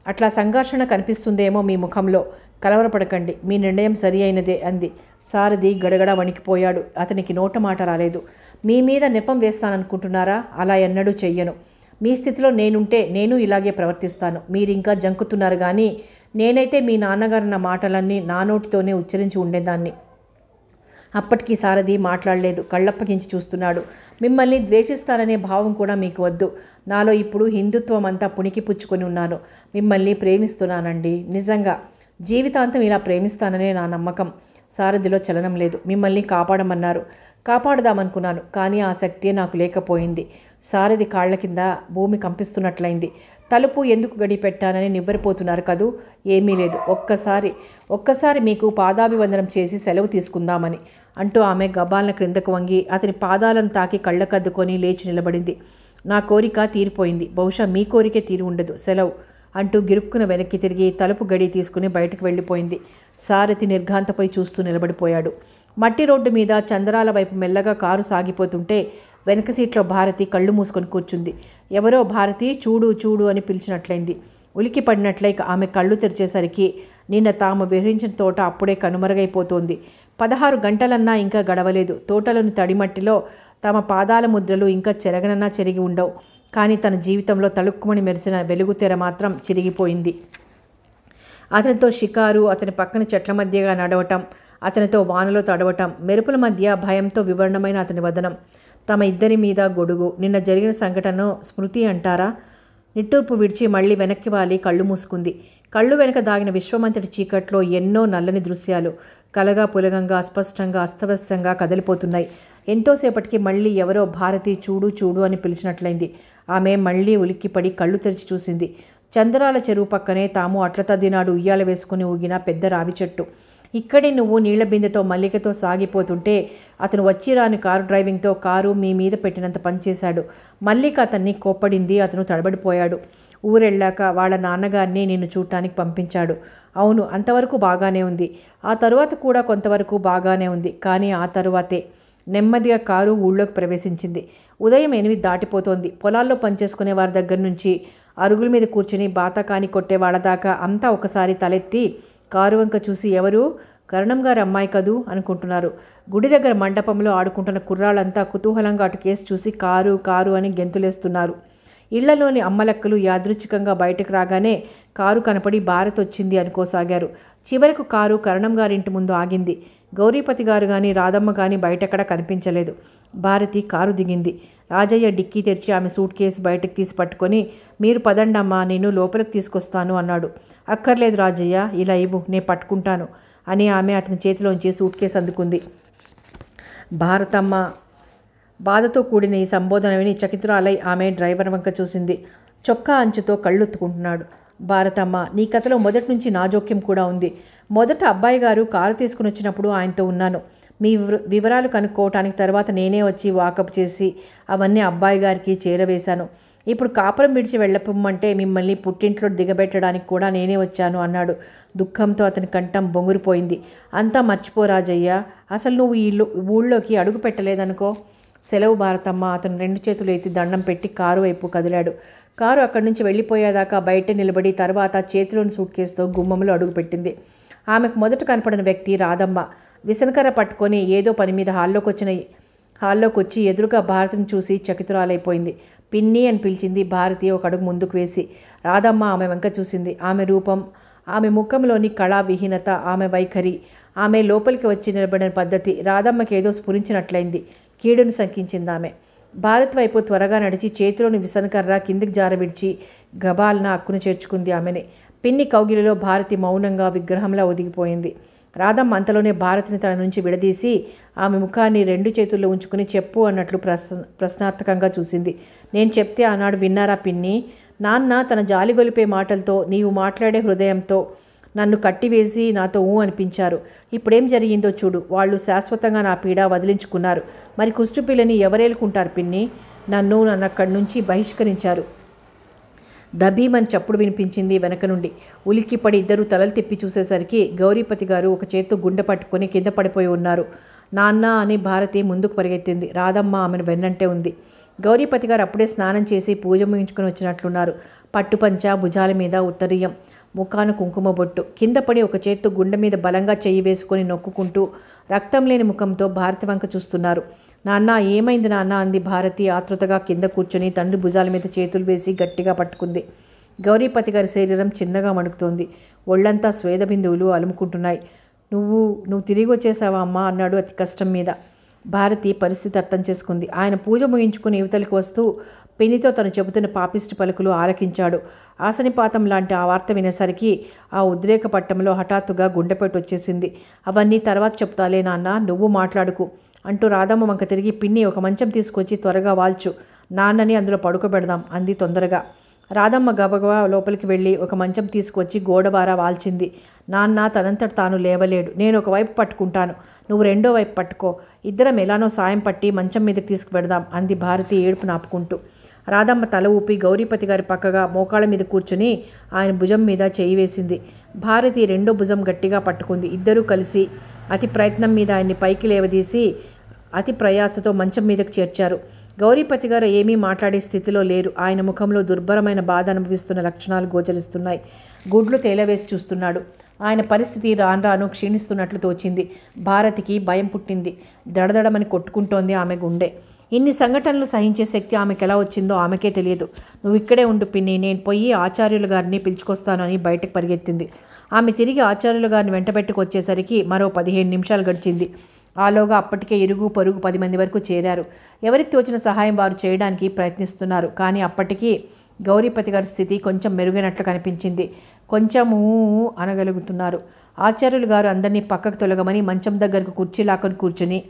అట్లా సంఘర్షణ కనిపిస్తుందేమో మీ ముఖంలో కలవరపడకండి మీ నిర్ణయం సరి అయినదే అంది సారథి గడగడ వణికిపోయాడు అతనికి నోట మాట రాలేదు మీ మీద నెపం వేస్తాననుకుంటున్నారా అలా ఎన్నడూ చెయ్యను మీ స్థితిలో నేనుంటే నేను ఇలాగే ప్రవర్తిస్తాను మీరింకా జంకుతున్నారు కానీ నేనైతే మీ నాన్నగారు నా మాటలన్నీ నా నోటితోనే ఉచ్చరించి ఉండేదాన్ని అప్పటికి సారథి మాట్లాడలేదు కళ్ళప్పగించి చూస్తున్నాడు మిమ్మల్ని ద్వేషిస్తాననే భావం కూడా మీకు వద్దు నాలో ఇప్పుడు హిందుత్వం అంతా పుణికి పుచ్చుకొని ఉన్నాను మిమ్మల్ని ప్రేమిస్తున్నానండి నిజంగా జీవితాంతం ఇలా ప్రేమిస్తాననే నా నమ్మకం సారథిలో చలనం లేదు మిమ్మల్ని కాపాడమన్నారు కాపాడదామనుకున్నాను కానీ ఆ శక్తి నాకు లేకపోయింది సారథి కాళ్ల కింద భూమి కంపిస్తున్నట్లయింది తలుపు ఎందుకు గడి పెట్టానని నివ్వరిపోతున్నారు కదూ ఏమీ లేదు ఒక్కసారి ఒక్కసారి మీకు పాదాభివందనం చేసి సెలవు తీసుకుందామని అంటూ ఆమె గబాలన క్రిందకు వంగి అతని పాదాలను తాకి కళ్ళకద్దుకొని లేచి నిలబడింది నా కోరిక తీరిపోయింది బహుశా మీ కోరికే తీరి ఉండదు సెలవు అంటూ గిరుక్కున వెనక్కి తిరిగి తలుపు గడి తీసుకుని బయటకు వెళ్ళిపోయింది సారథి నిర్ఘాంతపై చూస్తూ నిలబడిపోయాడు మట్టి రోడ్డు మీద చంద్రాల వైపు మెల్లగా కారు సాగిపోతుంటే వెనక సీట్లో భారతి కళ్ళు మూసుకొని కూర్చుంది ఎవరో భారతి చూడు చూడు అని పిలిచినట్లయింది ఉలికి పడినట్లై ఆమె కళ్ళు తెరిచేసరికి నిన్న తాము విహరించిన తోట అప్పుడే కనుమరుగైపోతోంది పదహారు గంటలన్నా ఇంకా గడవలేదు తోటలోని తడిమట్టిలో తమ పాదాల ముద్రలు ఇంకా చెరగనన్నా చెరిగి ఉండవు కానీ తన జీవితంలో తలుక్కుమని మెరిసిన వెలుగు తెర మాత్రం చిరిగిపోయింది అతనితో షికారు అతని పక్కన చెట్ల మధ్యగా నడవటం అతనితో వానలో తడవటం మెరుపుల మధ్య భయంతో వివరణమైన అతని వదనం తమ ఇద్దరి మీద గొడుగు నిన్న జరిగిన సంఘటనను స్మృతి అంటారా నిట్టూర్పు విడిచి మళ్ళీ వెనక్కి వాలి కళ్ళు మూసుకుంది కళ్ళు వెనక దాగిన విశ్వమంతటి చీకట్లో ఎన్నో నల్లని దృశ్యాలు కలగా పులగంగా అస్పష్టంగా అస్తవ్యస్తంగా కదిలిపోతున్నాయి ఎంతోసేపటికి మళ్ళీ ఎవరో భారతి చూడు చూడు అని పిలిచినట్లయింది ఆమె మళ్ళీ ఉలిక్కిపడి కళ్ళు తెరిచి చూసింది చంద్రాల చెరువు పక్కనే తాము అట్ల తద్దినాడు ఉయ్యాల వేసుకుని ఊగిన పెద్ద రావి చెట్టు ఇక్కడే నువ్వు నీళ్ల బిందెతో మల్లికతో సాగిపోతుంటే అతను వచ్చి రాని కారు డ్రైవింగ్తో కారు మీ మీద పెట్టినంత పనిచేశాడు మల్లిక అతన్ని కోప్పడింది అతను తడబడిపోయాడు ఊరెళ్ళాక వాళ్ళ నాన్నగారిని నిన్ను చూడటానికి పంపించాడు అవును అంతవరకు బాగానే ఉంది ఆ తరువాత కూడా కొంతవరకు బాగానే ఉంది కానీ ఆ తరువాతే నెమ్మదిగా కారు ఊళ్ళోకి ప్రవేశించింది ఉదయం ఎనిమిది దాటిపోతోంది పొలాల్లో పనిచేసుకునే వారి దగ్గర నుంచి అరుగుల మీద కూర్చుని బాతకాని కొట్టే వాళ్ళ దాకా అంతా ఒకసారి తలెత్తి కారు వంక చూసి ఎవరు కరణం గారి అమ్మాయి కదూ అనుకుంటున్నారు గుడి దగ్గర మండపంలో ఆడుకుంటున్న కుర్రాళ్ళంతా కుతూహలంగా అటు కేసు చూసి కారు కారు అని గెంతులేస్తున్నారు ఇళ్లలోని అమ్మలక్కలు యాదృచ్ఛికంగా బయటకు రాగానే కారు కనపడి భారత్ వచ్చింది అనుకోసాగారు చివరకు కారు కరణం గారింటి ముందు ఆగింది గౌరీపతి గారు కానీ రాధమ్మ కానీ బయటెక్కడ కనిపించలేదు భారతి కారు దిగింది రాజయ్య డిక్కీ తెరిచి ఆమె సూట్ కేసు బయటకు తీసి పట్టుకొని మీరు పదండమ్మా నేను లోపలికి తీసుకొస్తాను అన్నాడు అక్కర్లేదు రాజయ్య ఇలా ఇవ్వు నేను పట్టుకుంటాను అని ఆమె అతని చేతిలోంచి సూట్ కేసు అందుకుంది భారతమ్మ బాధతో కూడిన ఈ సంబోధన విని చకితురాలై ఆమె డ్రైవర్ వంక చూసింది చొక్కా అంచుతో కళ్ళొత్తుకుంటున్నాడు భారతమ్మ నీ కథలో మొదటి నుంచి నా జోక్యం కూడా ఉంది మొదట అబ్బాయి గారు కారు తీసుకుని వచ్చినప్పుడు ఆయనతో ఉన్నాను మీ వివ- వివరాలు కనుక్కోవటానికి తర్వాత నేనే వచ్చి వాకప్ చేసి అవన్నీ అబ్బాయి గారికి చేరవేశాను ఇప్పుడు కాపురం విడిచి వెళ్ళపమ్మంటే మిమ్మల్ని పుట్టింట్లో దిగబెట్టడానికి కూడా నేనే వచ్చాను అన్నాడు దుఃఖంతో అతని కంఠం బొంగురిపోయింది అంతా మర్చిపో రాజయ్య అసలు నువ్వు ఈ ఇల్లు ఊళ్ళోకి అడుగు పెట్టలేదనుకో సెలవు భారతమ్మ అతను రెండు చేతులు ఎత్తి దండం పెట్టి కారు వైపు కదిలాడు కారు అక్కడి నుంచి వెళ్ళిపోయేదాకా బయట నిలబడి తర్వాత చేతిలోని సూట్ కేసుతో గుమ్మంలో అడుగుపెట్టింది ఆమెకు మొదట కనపడిన వ్యక్తి రాధమ్మ విసనకర్ర పట్టుకొని ఏదో పని మీద హాల్లోకి వచ్చిన హాల్లోకి వచ్చి ఎదురుగా భారతిని చూసి చకితురాలైపోయింది పిన్ని అని పిలిచింది భారతి ఒక అడుగు ముందుకు వేసి రాధమ్మ ఆమె వెంక చూసింది ఆమె రూపం ఆమె ముఖంలోని కళా విహీనత ఆమె వైఖరి ఆమె లోపలికి వచ్చి నిలబడిన పద్ధతి రాధమ్మకి ఏదో స్ఫురించినట్లయింది కీడును శంకించింది ఆమె భారత్ వైపు త్వరగా నడిచి చేతిలోని విసనకర్ర కిందికి జారవిడిచి గబాల్న అక్కును చేర్చుకుంది ఆమెని పిన్ని కౌగిలిలో భారతి మౌనంగా విగ్రహంలా ఒదిగిపోయింది రాధమ్మ అంతలోనే భారతిని తన నుంచి విడదీసి ఆమె ముఖాన్ని రెండు చేతుల్లో ఉంచుకుని చెప్పు అన్నట్లు ప్రశ్న ప్రశ్నార్థకంగా చూసింది నేను చెప్తే ఆనాడు విన్నారా పిన్ని నాన్న తన జాలిగొలిపే మాటలతో నీవు మాట్లాడే హృదయంతో నన్ను కట్టివేసి నాతో ఊ అనిపించారు ఇప్పుడేం జరిగిందో చూడు వాళ్ళు శాశ్వతంగా నా పీడ వదిలించుకున్నారు మరి కుష్టు పిల్లని ఎవరేలుకుంటారు పిన్ని నన్ను నన్ను అక్కడి నుంచి బహిష్కరించారు దబీమని చప్పుడు వినిపించింది వెనక నుండి ఉలిక్కిపడి ఇద్దరు తలలు తిప్పి చూసేసరికి గౌరీపతి గారు ఒక చేత్తో గుండె పట్టుకొని కింద పడిపోయి ఉన్నారు నాన్న అని భారతి ముందుకు పరిగెత్తింది రాధమ్మ ఆమెను వెన్నంటే ఉంది గౌరీపతి గారు అప్పుడే స్నానం చేసి పూజ ముగించుకుని వచ్చినట్లున్నారు పట్టుపంచ భుజాల మీద ఉత్తరీయం ముఖాను కుంకుమ బొట్టు కింద పడి ఒక చేత్తో గుండె మీద బలంగా చెయ్యి వేసుకొని నొక్కుకుంటూ రక్తం లేని ముఖంతో భారతి వంక చూస్తున్నారు నాన్న ఏమైంది నాన్న అంది భారతి ఆతృతగా కింద కూర్చొని తండ్రి భుజాల మీద చేతులు వేసి గట్టిగా పట్టుకుంది గౌరీపతి గారి శరీరం చిన్నగా మణుకుతోంది ఒళ్ళంతా స్వేద బిందువులు అలుముకుంటున్నాయి నువ్వు నువ్వు తిరిగి వచ్చేసావా అమ్మా అన్నాడు అతి కష్టం మీద భారతి పరిస్థితి అర్థం చేసుకుంది ఆయన పూజ ముగించుకుని యువతలకు వస్తూ పిన్నితో తను చెబుతున్న పాపిష్టి పలుకులు ఆలకించాడు ఆసనిపాతం లాంటి ఆ వార్త వినేసరికి ఆ ఉద్రేక పట్టంలో హఠాత్తుగా గుండెపెట్టు వచ్చేసింది అవన్నీ తర్వాత చెప్తాలే నాన్న నువ్వు మాట్లాడుకు అంటూ రాధమ్మ వంక తిరిగి పిన్ని ఒక మంచం తీసుకొచ్చి త్వరగా వాల్చు నాన్నని అందులో పడుకోబెడదాం అంది తొందరగా రాధమ్మ గబగబా లోపలికి వెళ్ళి ఒక మంచం తీసుకొచ్చి గోడవార వాల్చింది నాన్న తనంతట తాను లేవలేడు నేను ఒకవైపు పట్టుకుంటాను నువ్వు రెండో వైపు పట్టుకో ఇద్దరం ఎలానో సాయం పట్టి మంచం మీదకి తీసుకువెడదాం అంది భారతి ఏడుపు నాపుకుంటూ రాధమ్మ తల ఊపి గౌరీపతి గారి పక్కగా మోకాళ్ళ మీద కూర్చుని ఆయన భుజం మీద చేయి వేసింది భారతి రెండో భుజం గట్టిగా పట్టుకుంది ఇద్దరూ కలిసి అతి ప్రయత్నం మీద ఆయన్ని పైకి లేవదీసి అతి ప్రయాసతో మంచం మీదకు చేర్చారు గౌరీపతి గారు ఏమీ మాట్లాడే స్థితిలో లేరు ఆయన ముఖంలో దుర్భరమైన బాధ అనుభవిస్తున్న లక్షణాలు గోచరిస్తున్నాయి గుడ్లు తేలవేసి చూస్తున్నాడు ఆయన పరిస్థితి రాను రాను క్షీణిస్తున్నట్లు తోచింది భారతికి భయం పుట్టింది దడదడమని కొట్టుకుంటోంది ఆమె గుండె ఇన్ని సంఘటనలు సహించే శక్తి ఆమెకు ఎలా వచ్చిందో ఆమెకే తెలియదు నువ్వు ఇక్కడే ఉండు పిన్ని నేను పోయి ఆచార్యుల గారిని పిలుచుకొస్తాను అని బయటకు పరిగెత్తింది ఆమె తిరిగి ఆచార్యుల గారిని వెంటబెట్టుకు వచ్చేసరికి మరో పదిహేను నిమిషాలు గడిచింది ఆలోగా అప్పటికే ఇరుగు పొరుగు పది మంది వరకు చేరారు ఎవరికి తోచిన సహాయం వారు చేయడానికి ప్రయత్నిస్తున్నారు కానీ అప్పటికి గౌరీపతి గారి స్థితి కొంచెం మెరుగైనట్లు కనిపించింది కొంచెము అనగలుగుతున్నారు ఆచార్యులు గారు అందరినీ పక్కకు తొలగమని మంచం దగ్గరకు కుర్చీ లాక్కొని కూర్చుని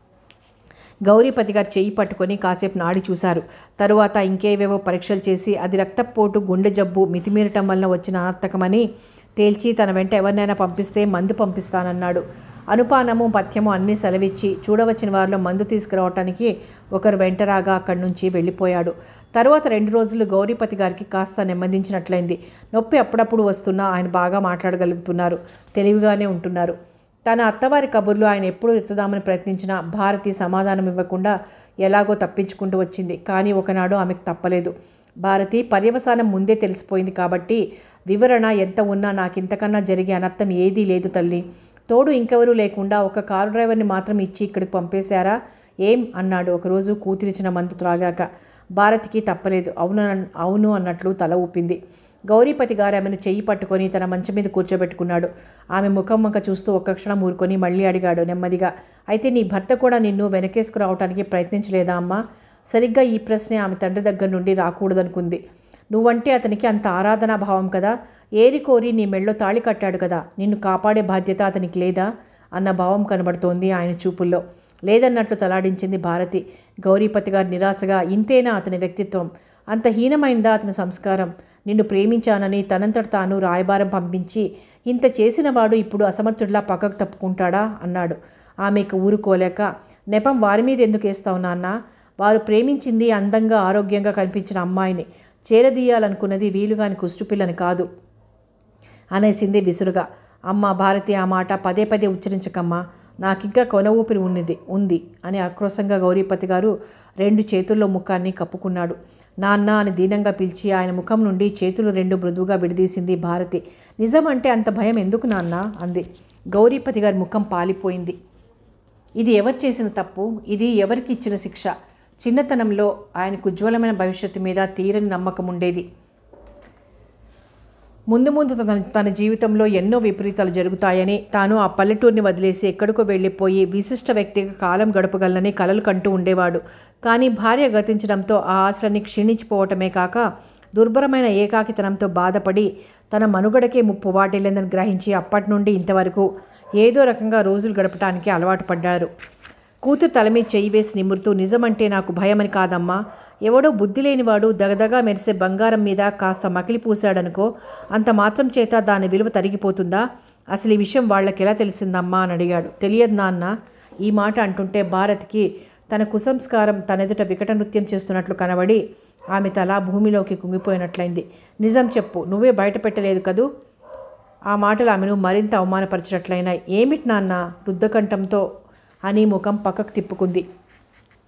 గౌరీపతి గారు చెయ్యి పట్టుకొని కాసేపు నాడి చూశారు తరువాత ఇంకేవేవో పరీక్షలు చేసి అది రక్తపోటు గుండె జబ్బు మితిమీరటం వలన వచ్చిన అనర్థకమని తేల్చి తన వెంట ఎవరినైనా పంపిస్తే మందు పంపిస్తానన్నాడు అనుపానము పథ్యము అన్నీ సెలవిచ్చి చూడవచ్చిన వారిలో మందు తీసుకురావటానికి ఒకరు వెంటరాగా అక్కడి నుంచి వెళ్ళిపోయాడు తరువాత రెండు రోజులు గౌరీపతి గారికి కాస్త నెమ్మదించినట్లయింది నొప్పి అప్పుడప్పుడు వస్తున్నా ఆయన బాగా మాట్లాడగలుగుతున్నారు తెలివిగానే ఉంటున్నారు తన అత్తవారి కబుర్లు ఆయన ఎప్పుడు ఎత్తుదామని ప్రయత్నించినా భారతి సమాధానం ఇవ్వకుండా ఎలాగో తప్పించుకుంటూ వచ్చింది కానీ ఒకనాడు ఆమెకు తప్పలేదు భారతి పర్యవసానం ముందే తెలిసిపోయింది కాబట్టి వివరణ ఎంత ఉన్నా నాకింతకన్నా జరిగే అనర్థం ఏదీ లేదు తల్లి తోడు ఇంకెవరూ లేకుండా ఒక కారు డ్రైవర్ని మాత్రం ఇచ్చి ఇక్కడికి పంపేశారా ఏం అన్నాడు ఒకరోజు కూతురిచిన మందు త్రాగాక భారతికి తప్పలేదు అవును అన్- అవును అన్నట్లు తల ఊపింది గౌరీపతి గారు ఆమెను చెయ్యి పట్టుకొని తన మంచం మీద కూర్చోబెట్టుకున్నాడు ఆమె ముఖం వంక చూస్తూ ఒక్క క్షణం ఊరుకొని మళ్ళీ అడిగాడు నెమ్మదిగా అయితే నీ భర్త కూడా నిన్ను వెనకేసుకురావటానికి ప్రయత్నించలేదా అమ్మా సరిగ్గా ఈ ప్రశ్నే ఆమె తండ్రి దగ్గర నుండి రాకూడదనుకుంది నువ్వంటే అతనికి అంత ఆరాధనా భావం కదా ఏరి కోరి నీ మెళ్ళో తాళి కట్టాడు కదా నిన్ను కాపాడే బాధ్యత అతనికి లేదా అన్న భావం కనబడుతోంది ఆయన చూపుల్లో లేదన్నట్లు తలాడించింది భారతి గౌరీపతి గారు నిరాశగా ఇంతేనా అతని వ్యక్తిత్వం అంత హీనమైందా అతని సంస్కారం నిన్ను ప్రేమించానని తనంతట తాను రాయబారం పంపించి ఇంత చేసిన వాడు ఇప్పుడు అసమర్థుడిలా పక్కకు తప్పుకుంటాడా అన్నాడు ఆమెకు ఊరుకోలేక నెపం వారి మీద ఎందుకు వేస్తావు నాన్న వారు ప్రేమించింది అందంగా ఆరోగ్యంగా కనిపించిన అమ్మాయిని చేరదీయాలనుకున్నది వీలుగాని కుష్టుపిల్లని కాదు అనేసింది విసురుగా అమ్మ భారతి ఆ మాట పదే పదే ఉచ్చరించకమ్మా నాకింకా కొన ఊపిరి ఉన్నది ఉంది అని ఆక్రోశంగా గౌరీపతి గారు రెండు చేతుల్లో ముఖాన్ని కప్పుకున్నాడు నాన్న అని దీనంగా పిలిచి ఆయన ముఖం నుండి చేతులు రెండు మృదువుగా విడదీసింది భారతి నిజం అంటే అంత భయం ఎందుకు నాన్న అంది గౌరీపతి గారి ముఖం పాలిపోయింది ఇది ఎవరు చేసిన తప్పు ఇది ఎవరికి ఇచ్చిన శిక్ష చిన్నతనంలో ఆయనకు ఉజ్వలమైన భవిష్యత్తు మీద తీరని నమ్మకం ఉండేది ముందు ముందు తన తన జీవితంలో ఎన్నో విపరీతాలు జరుగుతాయని తాను ఆ పల్లెటూరిని వదిలేసి ఎక్కడికో వెళ్ళిపోయి విశిష్ట వ్యక్తిగా కాలం గడపగలనని కలలు కంటూ ఉండేవాడు కానీ భార్య గతించడంతో ఆ ఆశలన్నీ క్షీణించిపోవటమే కాక దుర్భరమైన ఏకాకితనంతో బాధపడి తన మనుగడకే ముప్పు వాటిల్లేదని గ్రహించి అప్పటి నుండి ఇంతవరకు ఏదో రకంగా రోజులు గడపడానికి అలవాటు పడ్డారు కూతురు తల మీద చెయ్యి వేసి నిమురుతూ నిజమంటే నాకు భయమని కాదమ్మా ఎవడో బుద్ధి లేనివాడు దగదగా మెరిసే బంగారం మీద కాస్త మకిలి పూశాడనుకో అంత మాత్రం చేత దాని విలువ తరిగిపోతుందా అసలు ఈ విషయం వాళ్ళకి ఎలా తెలిసిందమ్మా అని అడిగాడు తెలియదు నాన్న ఈ మాట అంటుంటే భారత్కి తన కుసంస్కారం తనెదుట వికట నృత్యం చేస్తున్నట్లు కనబడి ఆమె తల భూమిలోకి కుంగిపోయినట్లయింది నిజం చెప్పు నువ్వే బయట పెట్టలేదు కదూ ఆ మాటలు ఆమెను మరింత అవమానపరిచినట్లయినాయి ఏమిటి నాన్న రుద్దకంఠంతో అని ముఖం పక్కకు తిప్పుకుంది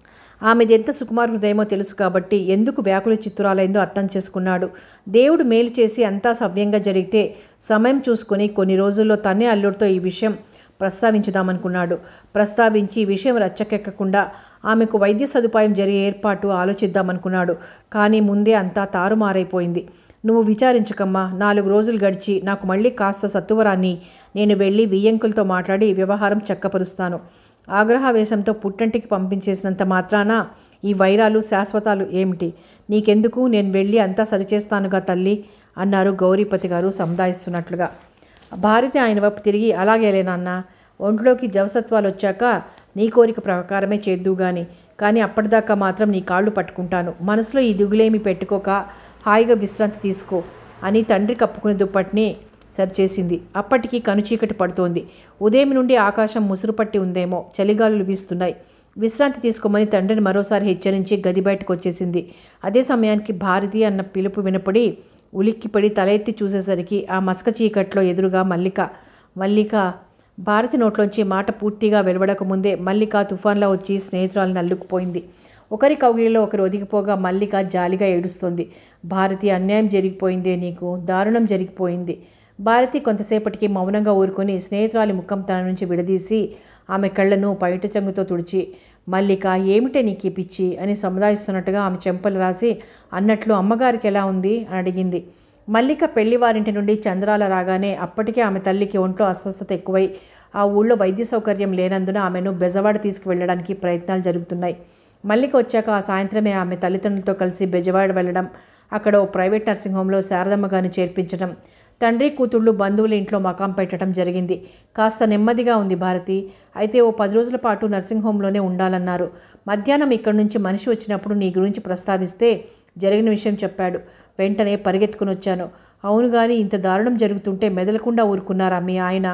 ఆమెది ఎంత సుకుమార హృదయమో తెలుసు కాబట్టి ఎందుకు వ్యాకుల చిత్తురాలైందో అర్థం చేసుకున్నాడు దేవుడు మేలు చేసి అంతా సవ్యంగా జరిగితే సమయం చూసుకొని కొన్ని రోజుల్లో తనే అల్లుడితో ఈ విషయం ప్రస్తావించుదామనుకున్నాడు ప్రస్తావించి ఈ విషయం రచ్చకెక్కకుండా ఆమెకు వైద్య సదుపాయం జరిగే ఏర్పాటు ఆలోచిద్దామనుకున్నాడు కానీ ముందే అంతా తారుమారైపోయింది నువ్వు విచారించకమ్మా నాలుగు రోజులు గడిచి నాకు మళ్ళీ కాస్త సత్తువరాన్ని నేను వెళ్ళి వియ్యంకులతో మాట్లాడి వ్యవహారం చక్కపరుస్తాను ఆగ్రహావేశంతో పుట్టంటికి పంపించేసినంత మాత్రాన ఈ వైరాలు శాశ్వతాలు ఏమిటి నీకెందుకు నేను వెళ్ళి అంతా సరిచేస్తానుగా తల్లి అన్నారు గౌరీపతి గారు సముదాయిస్తున్నట్లుగా భారతి ఆయన వైపు తిరిగి అలాగేలే నాన్న ఒంట్లోకి జవసత్వాలు వచ్చాక నీ కోరిక ప్రకారమే చేద్దు గాని కానీ అప్పటిదాకా మాత్రం నీ కాళ్ళు పట్టుకుంటాను మనసులో ఈ దిగులేమి పెట్టుకోక హాయిగా విశ్రాంతి తీసుకో అని తండ్రి కప్పుకునే దుప్పటిని సరిచేసింది అప్పటికి కనుచీకటి పడుతోంది ఉదయం నుండి ఆకాశం ముసురు పట్టి ఉందేమో చలిగాలులు వీస్తున్నాయి విశ్రాంతి తీసుకోమని తండ్రిని మరోసారి హెచ్చరించి గది బయటకు వచ్చేసింది అదే సమయానికి భారతి అన్న పిలుపు వినపడి ఉలిక్కిపడి తల ఎత్తి చూసేసరికి ఆ మసక చీకట్లో ఎదురుగా మల్లిక మల్లిక భారతి నోట్లోంచి మాట పూర్తిగా వెలువడక ముందే మల్లిక తుఫాన్లా వచ్చి స్నేహితురాలను అల్లుకుపోయింది ఒకరి కౌగిలిలో ఒకరు ఒదిగిపోగా మల్లిక జాలిగా ఏడుస్తోంది భారతి అన్యాయం జరిగిపోయిందే నీకు దారుణం జరిగిపోయింది భారతి కొంతసేపటికి మౌనంగా ఊరుకొని స్నేహితురాలి ముఖం తన నుంచి విడదీసి ఆమె కళ్ళను పైట చెంగుతో తుడిచి మల్లిక ఏమిటే నీకు ఈ పిచ్చి అని సముదాయిస్తున్నట్టుగా ఆమె చెంపలు రాసి అన్నట్లు అమ్మగారికి ఎలా ఉంది అని అడిగింది మల్లిక పెళ్లివారింటి నుండి చంద్రాల రాగానే అప్పటికే ఆమె తల్లికి ఒంట్లో అస్వస్థత ఎక్కువై ఆ ఊళ్ళో వైద్య సౌకర్యం లేనందున ఆమెను బెజవాడ తీసుకువెళ్ళడానికి ప్రయత్నాలు జరుగుతున్నాయి మల్లిక వచ్చాక ఆ సాయంత్రమే ఆమె తల్లిదండ్రులతో కలిసి బెజవాడ వెళ్ళడం అక్కడ ఓ ప్రైవేట్ నర్సింగ్ హోంలో శారదమ్మ గారిని చేర్పించడం తండ్రి కూతుళ్ళు బంధువుల ఇంట్లో మకాం పెట్టడం జరిగింది కాస్త నెమ్మదిగా ఉంది భారతి అయితే ఓ పది రోజుల పాటు నర్సింగ్ హోంలోనే ఉండాలన్నారు మధ్యాహ్నం ఇక్కడి నుంచి మనిషి వచ్చినప్పుడు నీ గురించి ప్రస్తావిస్తే జరిగిన విషయం చెప్పాడు వెంటనే పరిగెత్తుకుని వచ్చాను అవును కానీ ఇంత దారుణం జరుగుతుంటే మెదలకుండా ఊరుకున్నారా మీ ఆయన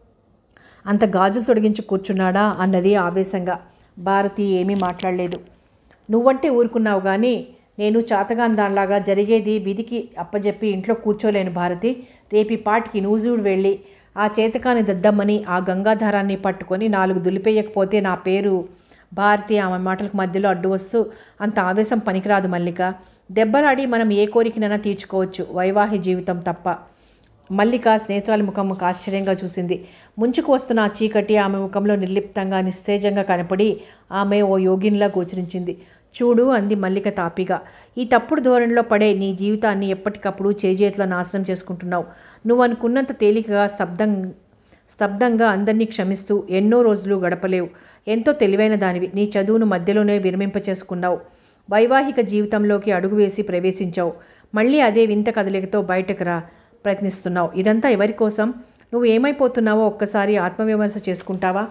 అంత గాజులు తొడిగించి కూర్చున్నాడా అన్నది ఆవేశంగా భారతి ఏమీ మాట్లాడలేదు నువ్వంటే ఊరుకున్నావు కానీ నేను చాతగాన్ దానిలాగా జరిగేది విధికి అప్పజెప్పి ఇంట్లో కూర్చోలేను భారతి రేపి పాటికి నూజుడు వెళ్ళి ఆ చేతకాని దద్దమ్మని ఆ గంగాధారాన్ని పట్టుకొని నాలుగు దులిపేయకపోతే నా పేరు భారతి ఆమె మాటలకు మధ్యలో అడ్డు వస్తూ అంత ఆవేశం పనికిరాదు మల్లిక దెబ్బలాడి మనం ఏ కోరికనైనా తీర్చుకోవచ్చు వైవాహిక జీవితం తప్ప మల్లిక స్నేహితురాలి ముఖం ఆశ్చర్యంగా చూసింది ముంచుకు వస్తున్న ఆ చీకటి ఆమె ముఖంలో నిర్లిప్తంగా నిస్తేజంగా కనపడి ఆమె ఓ యోగినిలా గోచరించింది చూడు అంది మల్లిక తాపిగా ఈ తప్పుడు ధోరణిలో పడే నీ జీవితాన్ని ఎప్పటికప్పుడు చేజేతిలో నాశనం చేసుకుంటున్నావు నువ్వు అనుకున్నంత తేలికగా స్తబ్దం స్తబ్దంగా అందరినీ క్షమిస్తూ ఎన్నో రోజులు గడపలేవు ఎంతో తెలివైన దానివి నీ చదువును మధ్యలోనే విరమింపచేసుకున్నావు వైవాహిక జీవితంలోకి అడుగు వేసి ప్రవేశించావు మళ్ళీ అదే వింత కదలికతో బయటకు రా ప్రయత్నిస్తున్నావు ఇదంతా ఎవరి కోసం నువ్వు ఏమైపోతున్నావో ఒక్కసారి ఆత్మవిమర్శ చేసుకుంటావా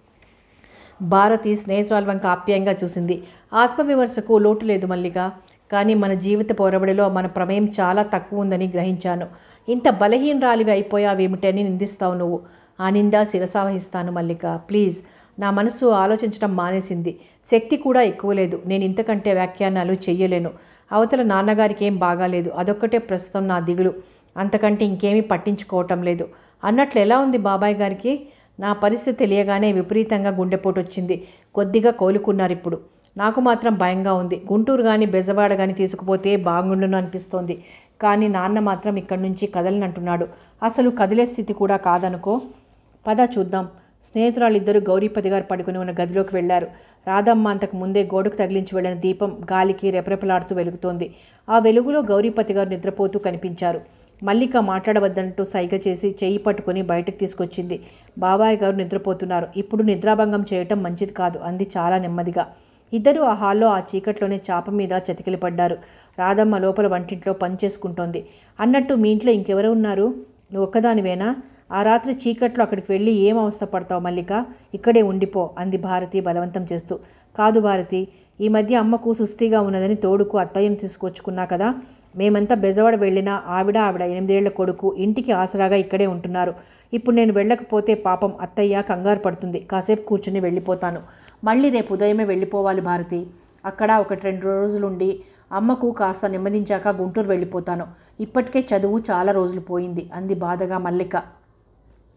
భారతి స్నేహితురాల వంక ఆప్యాయంగా చూసింది ఆత్మవిమర్శకు లోటు లేదు మల్లిక కానీ మన జీవిత పోరబడిలో మన ప్రమేయం చాలా తక్కువ ఉందని గ్రహించాను ఇంత బలహీనరాలివి అయిపోయావేమిటని నిందిస్తావు నువ్వు ఆ నింద శిరసావహిస్తాను మల్లిక ప్లీజ్ నా మనసు ఆలోచించడం మానేసింది శక్తి కూడా ఎక్కువ లేదు నేను ఇంతకంటే వ్యాఖ్యానాలు చెయ్యలేను అవతల నాన్నగారికి ఏం బాగాలేదు అదొక్కటే ప్రస్తుతం నా దిగులు అంతకంటే ఇంకేమీ పట్టించుకోవటం లేదు అన్నట్లు ఎలా ఉంది బాబాయ్ గారికి నా పరిస్థితి తెలియగానే విపరీతంగా గుండెపోటు వచ్చింది కొద్దిగా కోలుకున్నారు ఇప్పుడు నాకు మాత్రం భయంగా ఉంది గుంటూరు కానీ బెజవాడ కానీ తీసుకుపోతే బాగుండును అనిపిస్తోంది కానీ నాన్న మాత్రం ఇక్కడి నుంచి కదలనంటున్నాడు అసలు కదిలే స్థితి కూడా కాదనుకో పద చూద్దాం స్నేహితురాలిద్దరూ గౌరీపతి గారు పడుకుని ఉన్న గదిలోకి వెళ్లారు రాధమ్మ అంతకు ముందే గోడకు తగిలించి వెళ్ళిన దీపం గాలికి రెపరెపలాడుతూ వెలుగుతోంది ఆ వెలుగులో గౌరీపతి గారు నిద్రపోతూ కనిపించారు మల్లిక మాట్లాడవద్దంటూ సైగ చేసి చెయ్యి పట్టుకొని బయటకు తీసుకొచ్చింది బాబాయ్ గారు నిద్రపోతున్నారు ఇప్పుడు నిద్రాభంగం చేయటం మంచిది కాదు అంది చాలా నెమ్మదిగా ఇద్దరు ఆ హాల్లో ఆ చీకట్లోనే చాప మీద చతికిలి పడ్డారు రాధమ్మ లోపల వంటింట్లో పని చేసుకుంటోంది అన్నట్టు మీ ఇంట్లో ఇంకెవరు ఉన్నారు నువ్వు ఒక్కదానివేనా ఆ రాత్రి చీకట్లో అక్కడికి వెళ్ళి ఏం అవస్థ పడతావు మల్లిక ఇక్కడే ఉండిపో అంది భారతి బలవంతం చేస్తూ కాదు భారతి ఈ మధ్య అమ్మకు సుస్థిగా ఉన్నదని తోడుకు అత్తయ్యను తీసుకొచ్చుకున్నా కదా మేమంతా బెజవాడ వెళ్ళినా ఆవిడ ఆవిడ ఎనిమిదేళ్ల కొడుకు ఇంటికి ఆసరాగా ఇక్కడే ఉంటున్నారు ఇప్పుడు నేను వెళ్ళకపోతే పాపం అత్తయ్య కంగారు పడుతుంది కాసేపు కూర్చుని వెళ్ళిపోతాను మళ్ళీ రేపు ఉదయమే వెళ్ళిపోవాలి భారతి అక్కడ ఒకటి రెండు రోజులుండి అమ్మకు కాస్త నెమ్మదించాక గుంటూరు వెళ్ళిపోతాను ఇప్పటికే చదువు చాలా రోజులు పోయింది అంది బాధగా మల్లిక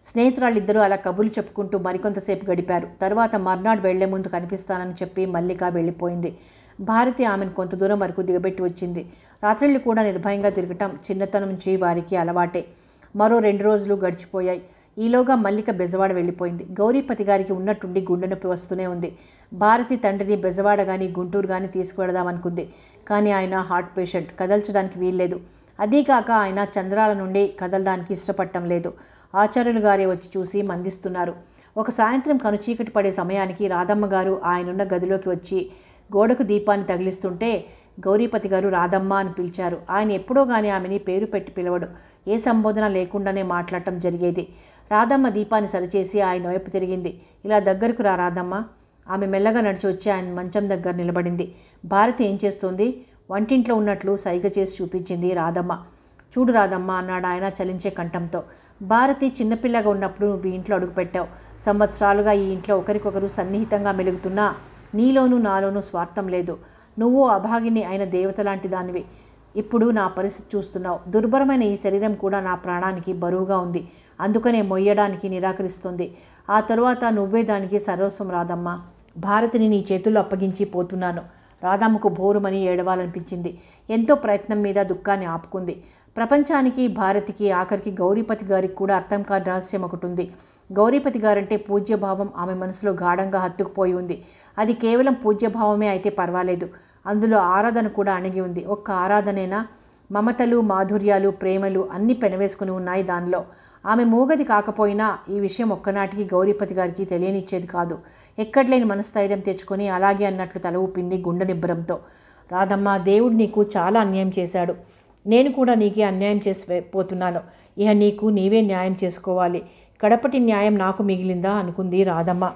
స్నేహితురాళ్ళిద్దరూ అలా కబుర్లు చెప్పుకుంటూ మరికొంతసేపు గడిపారు తర్వాత మర్నాడు వెళ్లే ముందు కనిపిస్తానని చెప్పి మల్లిక వెళ్ళిపోయింది భారతి ఆమెను కొంత దూరం వరకు దిగబెట్టి వచ్చింది రాత్రిళ్ళు కూడా నిర్భయంగా తిరగటం చిన్నతనం నుంచి వారికి అలవాటే మరో రెండు రోజులు గడిచిపోయాయి ఈలోగా మల్లిక బెజవాడ వెళ్ళిపోయింది గౌరీపతి గారికి ఉన్నట్టుండి గుండె నొప్పి వస్తూనే ఉంది భారతి తండ్రిని బెజవాడ కానీ గుంటూరు కానీ తీసుకువెడదామనుకుంది కానీ ఆయన హార్ట్ పేషెంట్ కదల్చడానికి వీల్లేదు అదీకాక ఆయన చంద్రాల నుండి కదలడానికి ఇష్టపడటం లేదు ఆచార్యులు గారే వచ్చి చూసి మందిస్తున్నారు ఒక సాయంత్రం కనుచీకటి పడే సమయానికి రాధమ్మ గారు ఆయనున్న గదిలోకి వచ్చి గోడకు దీపాన్ని తగిలిస్తుంటే గౌరీపతి గారు రాధమ్మ అని పిలిచారు ఆయన ఎప్పుడో కానీ ఆమెని పేరు పెట్టి పిలవడు ఏ సంబోధన లేకుండానే మాట్లాడటం జరిగేది రాధమ్మ దీపాన్ని సరిచేసి ఆయన వైపు తిరిగింది ఇలా దగ్గరకు రా రాధమ్మ ఆమె మెల్లగా నడిచి వచ్చి ఆయన మంచం దగ్గర నిలబడింది భారతి ఏం చేస్తోంది వంటింట్లో ఉన్నట్లు సైగ చేసి చూపించింది రాధమ్మ చూడు రాధమ్మ అన్నాడు ఆయన చలించే కంఠంతో భారతి చిన్నపిల్లగా ఉన్నప్పుడు నువ్వు ఈ ఇంట్లో అడుగుపెట్టావు సంవత్సరాలుగా ఈ ఇంట్లో ఒకరికొకరు సన్నిహితంగా మెలుగుతున్నా నీలోనూ నాలోనూ స్వార్థం లేదు నువ్వు అభాగిని అయిన దేవత లాంటి దానివి ఇప్పుడు నా పరిస్థితి చూస్తున్నావు దుర్భరమైన ఈ శరీరం కూడా నా ప్రాణానికి బరువుగా ఉంది అందుకనే మొయ్యడానికి నిరాకరిస్తుంది ఆ తరువాత నువ్వే దానికి సర్వస్వం రాదమ్మా భారతిని నీ చేతుల్లో అప్పగించి పోతున్నాను రాధమ్మకు బోరుమని ఏడవాలనిపించింది ఎంతో ప్రయత్నం మీద దుఃఖాన్ని ఆపుకుంది ప్రపంచానికి భారతికి ఆఖరికి గౌరీపతి గారికి కూడా అర్థం కాని రహస్యం ఒకటి ఉంది గౌరీపతి గారంటే పూజ్యభావం ఆమె మనసులో గాఢంగా హత్తుకుపోయి ఉంది అది కేవలం పూజ్యభావమే అయితే పర్వాలేదు అందులో ఆరాధన కూడా అణిగి ఉంది ఒక్క ఆరాధనేనా మమతలు మాధుర్యాలు ప్రేమలు అన్నీ పెనవేసుకుని ఉన్నాయి దానిలో ఆమె మూగది కాకపోయినా ఈ విషయం ఒక్కనాటికి గౌరీపతి గారికి తెలియనిచ్చేది కాదు ఎక్కడలేని మనస్థైర్యం తెచ్చుకొని అలాగే అన్నట్లు తల ఊపింది గుండె నిబ్బరంతో రాధమ్మ దేవుడు నీకు చాలా అన్యాయం చేశాడు నేను కూడా నీకే అన్యాయం చేసి పోతున్నాను ఇక నీకు నీవే న్యాయం చేసుకోవాలి కడపటి న్యాయం నాకు మిగిలిందా అనుకుంది రాధమ్మ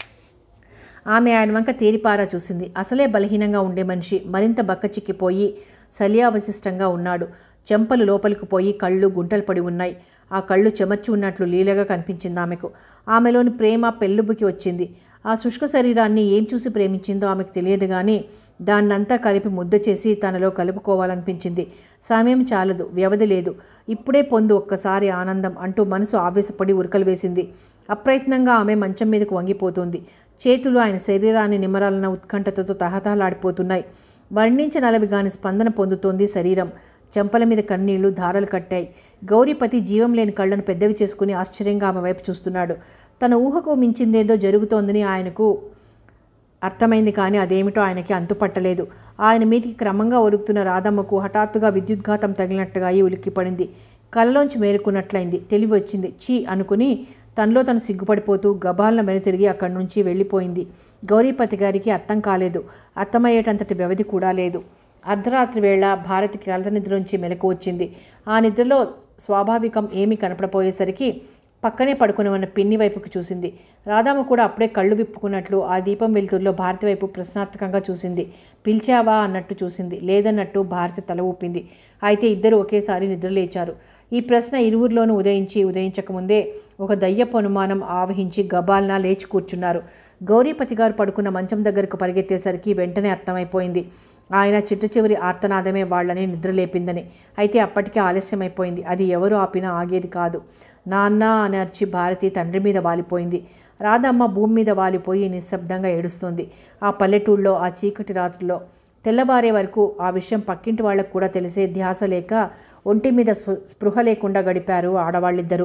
ఆమె ఆయన వంక తేరిపారా చూసింది అసలే బలహీనంగా ఉండే మనిషి మరింత బక్కచిక్కిపోయి శల్యావశిష్టంగా ఉన్నాడు చెంపలు లోపలికి పోయి కళ్ళు గుంటలు పడి ఉన్నాయి ఆ కళ్ళు చెమర్చి ఉన్నట్లు లీలగా కనిపించింది ఆమెకు ఆమెలోని ప్రేమ పెళ్ళుబుకి వచ్చింది ఆ శుష్క శరీరాన్ని ఏం చూసి ప్రేమించిందో ఆమెకు తెలియదు కానీ దాన్నంతా కలిపి ముద్ద చేసి తనలో కలుపుకోవాలనిపించింది సమయం చాలదు వ్యవధి లేదు ఇప్పుడే పొందు ఒక్కసారి ఆనందం అంటూ మనసు ఆవేశపడి ఉరకలు వేసింది అప్రయత్నంగా ఆమె మంచం మీదకు వంగిపోతుంది చేతులు ఆయన శరీరాన్ని నిమరాలన్న ఉత్కంఠతతో తహతహలాడిపోతున్నాయి వర్ణించనలవి గాని స్పందన పొందుతోంది శరీరం చెంపల మీద కన్నీళ్లు ధారలు కట్టాయి గౌరీపతి జీవం లేని కళ్ళను పెద్దవి చేసుకుని ఆశ్చర్యంగా ఆమె వైపు చూస్తున్నాడు తన ఊహకు మించిందేదో జరుగుతోందని ఆయనకు అర్థమైంది కానీ అదేమిటో ఆయనకి అంతుపట్టలేదు ఆయన మీదికి క్రమంగా ఒరుగుతున్న రాధమ్మకు హఠాత్తుగా విద్యుద్ఘాతం తగిలినట్టుగా అయి ఉలిక్కిపడింది కళ్ళలోంచి మేలుకున్నట్లయింది తెలివి వచ్చింది చీ అనుకుని తనలో తను సిగ్గుపడిపోతూ గబాలన వెనుతిరిగి అక్కడి నుంచి వెళ్ళిపోయింది గౌరీపతి గారికి అర్థం కాలేదు అర్థమయ్యేటంతటి వ్యవధి కూడా లేదు అర్ధరాత్రి వేళ భారతికి కలత నిద్రలోంచి మెలకు వచ్చింది ఆ నిద్రలో స్వాభావికం ఏమీ కనపడపోయేసరికి పక్కనే పడుకుని ఉన్న పిన్ని వైపుకు చూసింది రాధమ్మ కూడా అప్పుడే కళ్ళు విప్పుకున్నట్లు ఆ దీపం వెలుతురులో భారతి వైపు ప్రశ్నార్థకంగా చూసింది పిలిచావా అన్నట్టు చూసింది లేదన్నట్టు భారతి తల ఊపింది అయితే ఇద్దరు ఒకేసారి నిద్రలేచారు ఈ ప్రశ్న ఇరువురిలోనూ ఉదయించి ఉదయించకముందే ఒక దయ్యపు అనుమానం ఆవహించి గబాల్నా లేచి కూర్చున్నారు గౌరీపతి గారు పడుకున్న మంచం దగ్గరకు పరిగెత్తేసరికి వెంటనే అర్థమైపోయింది ఆయన చిట్ట చివరి ఆర్తనాదమే వాళ్ళని నిద్రలేపిందని అయితే అప్పటికే ఆలస్యమైపోయింది అది ఎవరు ఆపినా ఆగేది కాదు నాన్న అని అర్చి భారతి తండ్రి మీద వాలిపోయింది రాధమ్మ భూమి మీద వాలిపోయి నిశ్శబ్దంగా ఏడుస్తోంది ఆ పల్లెటూళ్ళలో ఆ చీకటి రాత్రిలో తెల్లవారే వరకు ఆ విషయం పక్కింటి వాళ్ళకు కూడా తెలిసే ధ్యాస లేక ఒంటి మీద స్పృ- స్పృహ లేకుండా గడిపారు ఆడవాళ్ళిద్దరూ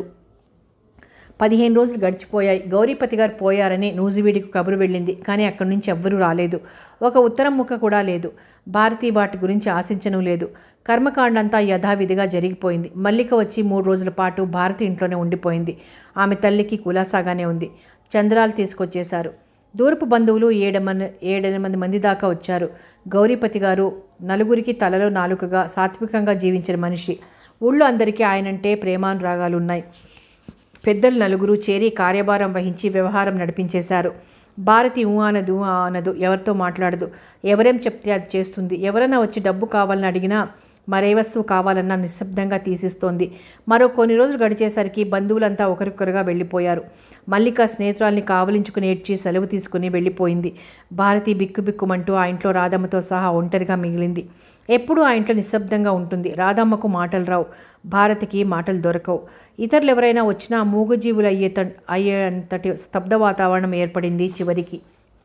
పదిహేను రోజులు గడిచిపోయాయి గౌరీపతి గారు పోయారని నూజివీడికి కబురు వెళ్ళింది కానీ అక్కడి నుంచి ఎవ్వరూ రాలేదు ఒక ఉత్తరం ముక్క కూడా లేదు భారతి వాటి గురించి ఆశించను లేదు కర్మకాండంతా యథావిధిగా జరిగిపోయింది మల్లిక వచ్చి మూడు రోజుల పాటు భారతి ఇంట్లోనే ఉండిపోయింది ఆమె తల్లికి కులాసాగానే ఉంది చంద్రాలు తీసుకొచ్చేశారు దూరపు బంధువులు ఏడమని ఏడెనిమిది మంది దాకా వచ్చారు గౌరీపతి గారు నలుగురికి తలలో నాలుకగా సాత్వికంగా జీవించిన మనిషి ఊళ్ళో అందరికీ ఆయనంటే ప్రేమానురాగాలు ఉన్నాయి పెద్దలు నలుగురు చేరి కార్యభారం వహించి వ్యవహారం నడిపించేశారు భారతి ఊ అనదు ఆ అనదు ఎవరితో మాట్లాడదు ఎవరేం చెప్తే అది చేస్తుంది ఎవరైనా వచ్చి డబ్బు కావాలని అడిగినా మరే వస్తువు కావాలన్నా నిశ్శబ్దంగా తీసిస్తోంది మరో కొన్ని రోజులు గడిచేసరికి బంధువులంతా ఒకరికొకరుగా వెళ్ళిపోయారు మల్లిక స్నేహితురాల్ని కావలించుకుని ఏడ్చి సెలవు తీసుకుని వెళ్ళిపోయింది భారతి బిక్కుబిక్కుమంటూ ఆ ఇంట్లో రాధమ్మతో సహా ఒంటరిగా మిగిలింది ఎప్పుడూ ఆ ఇంట్లో నిశ్శబ్దంగా ఉంటుంది రాధమ్మకు మాటలు రావు భారతికి మాటలు దొరకవు ఇతరులు ఎవరైనా వచ్చినా మూగజీవులు అయ్యే అయ్యేంతటి స్తబ్ద వాతావరణం ఏర్పడింది చివరికి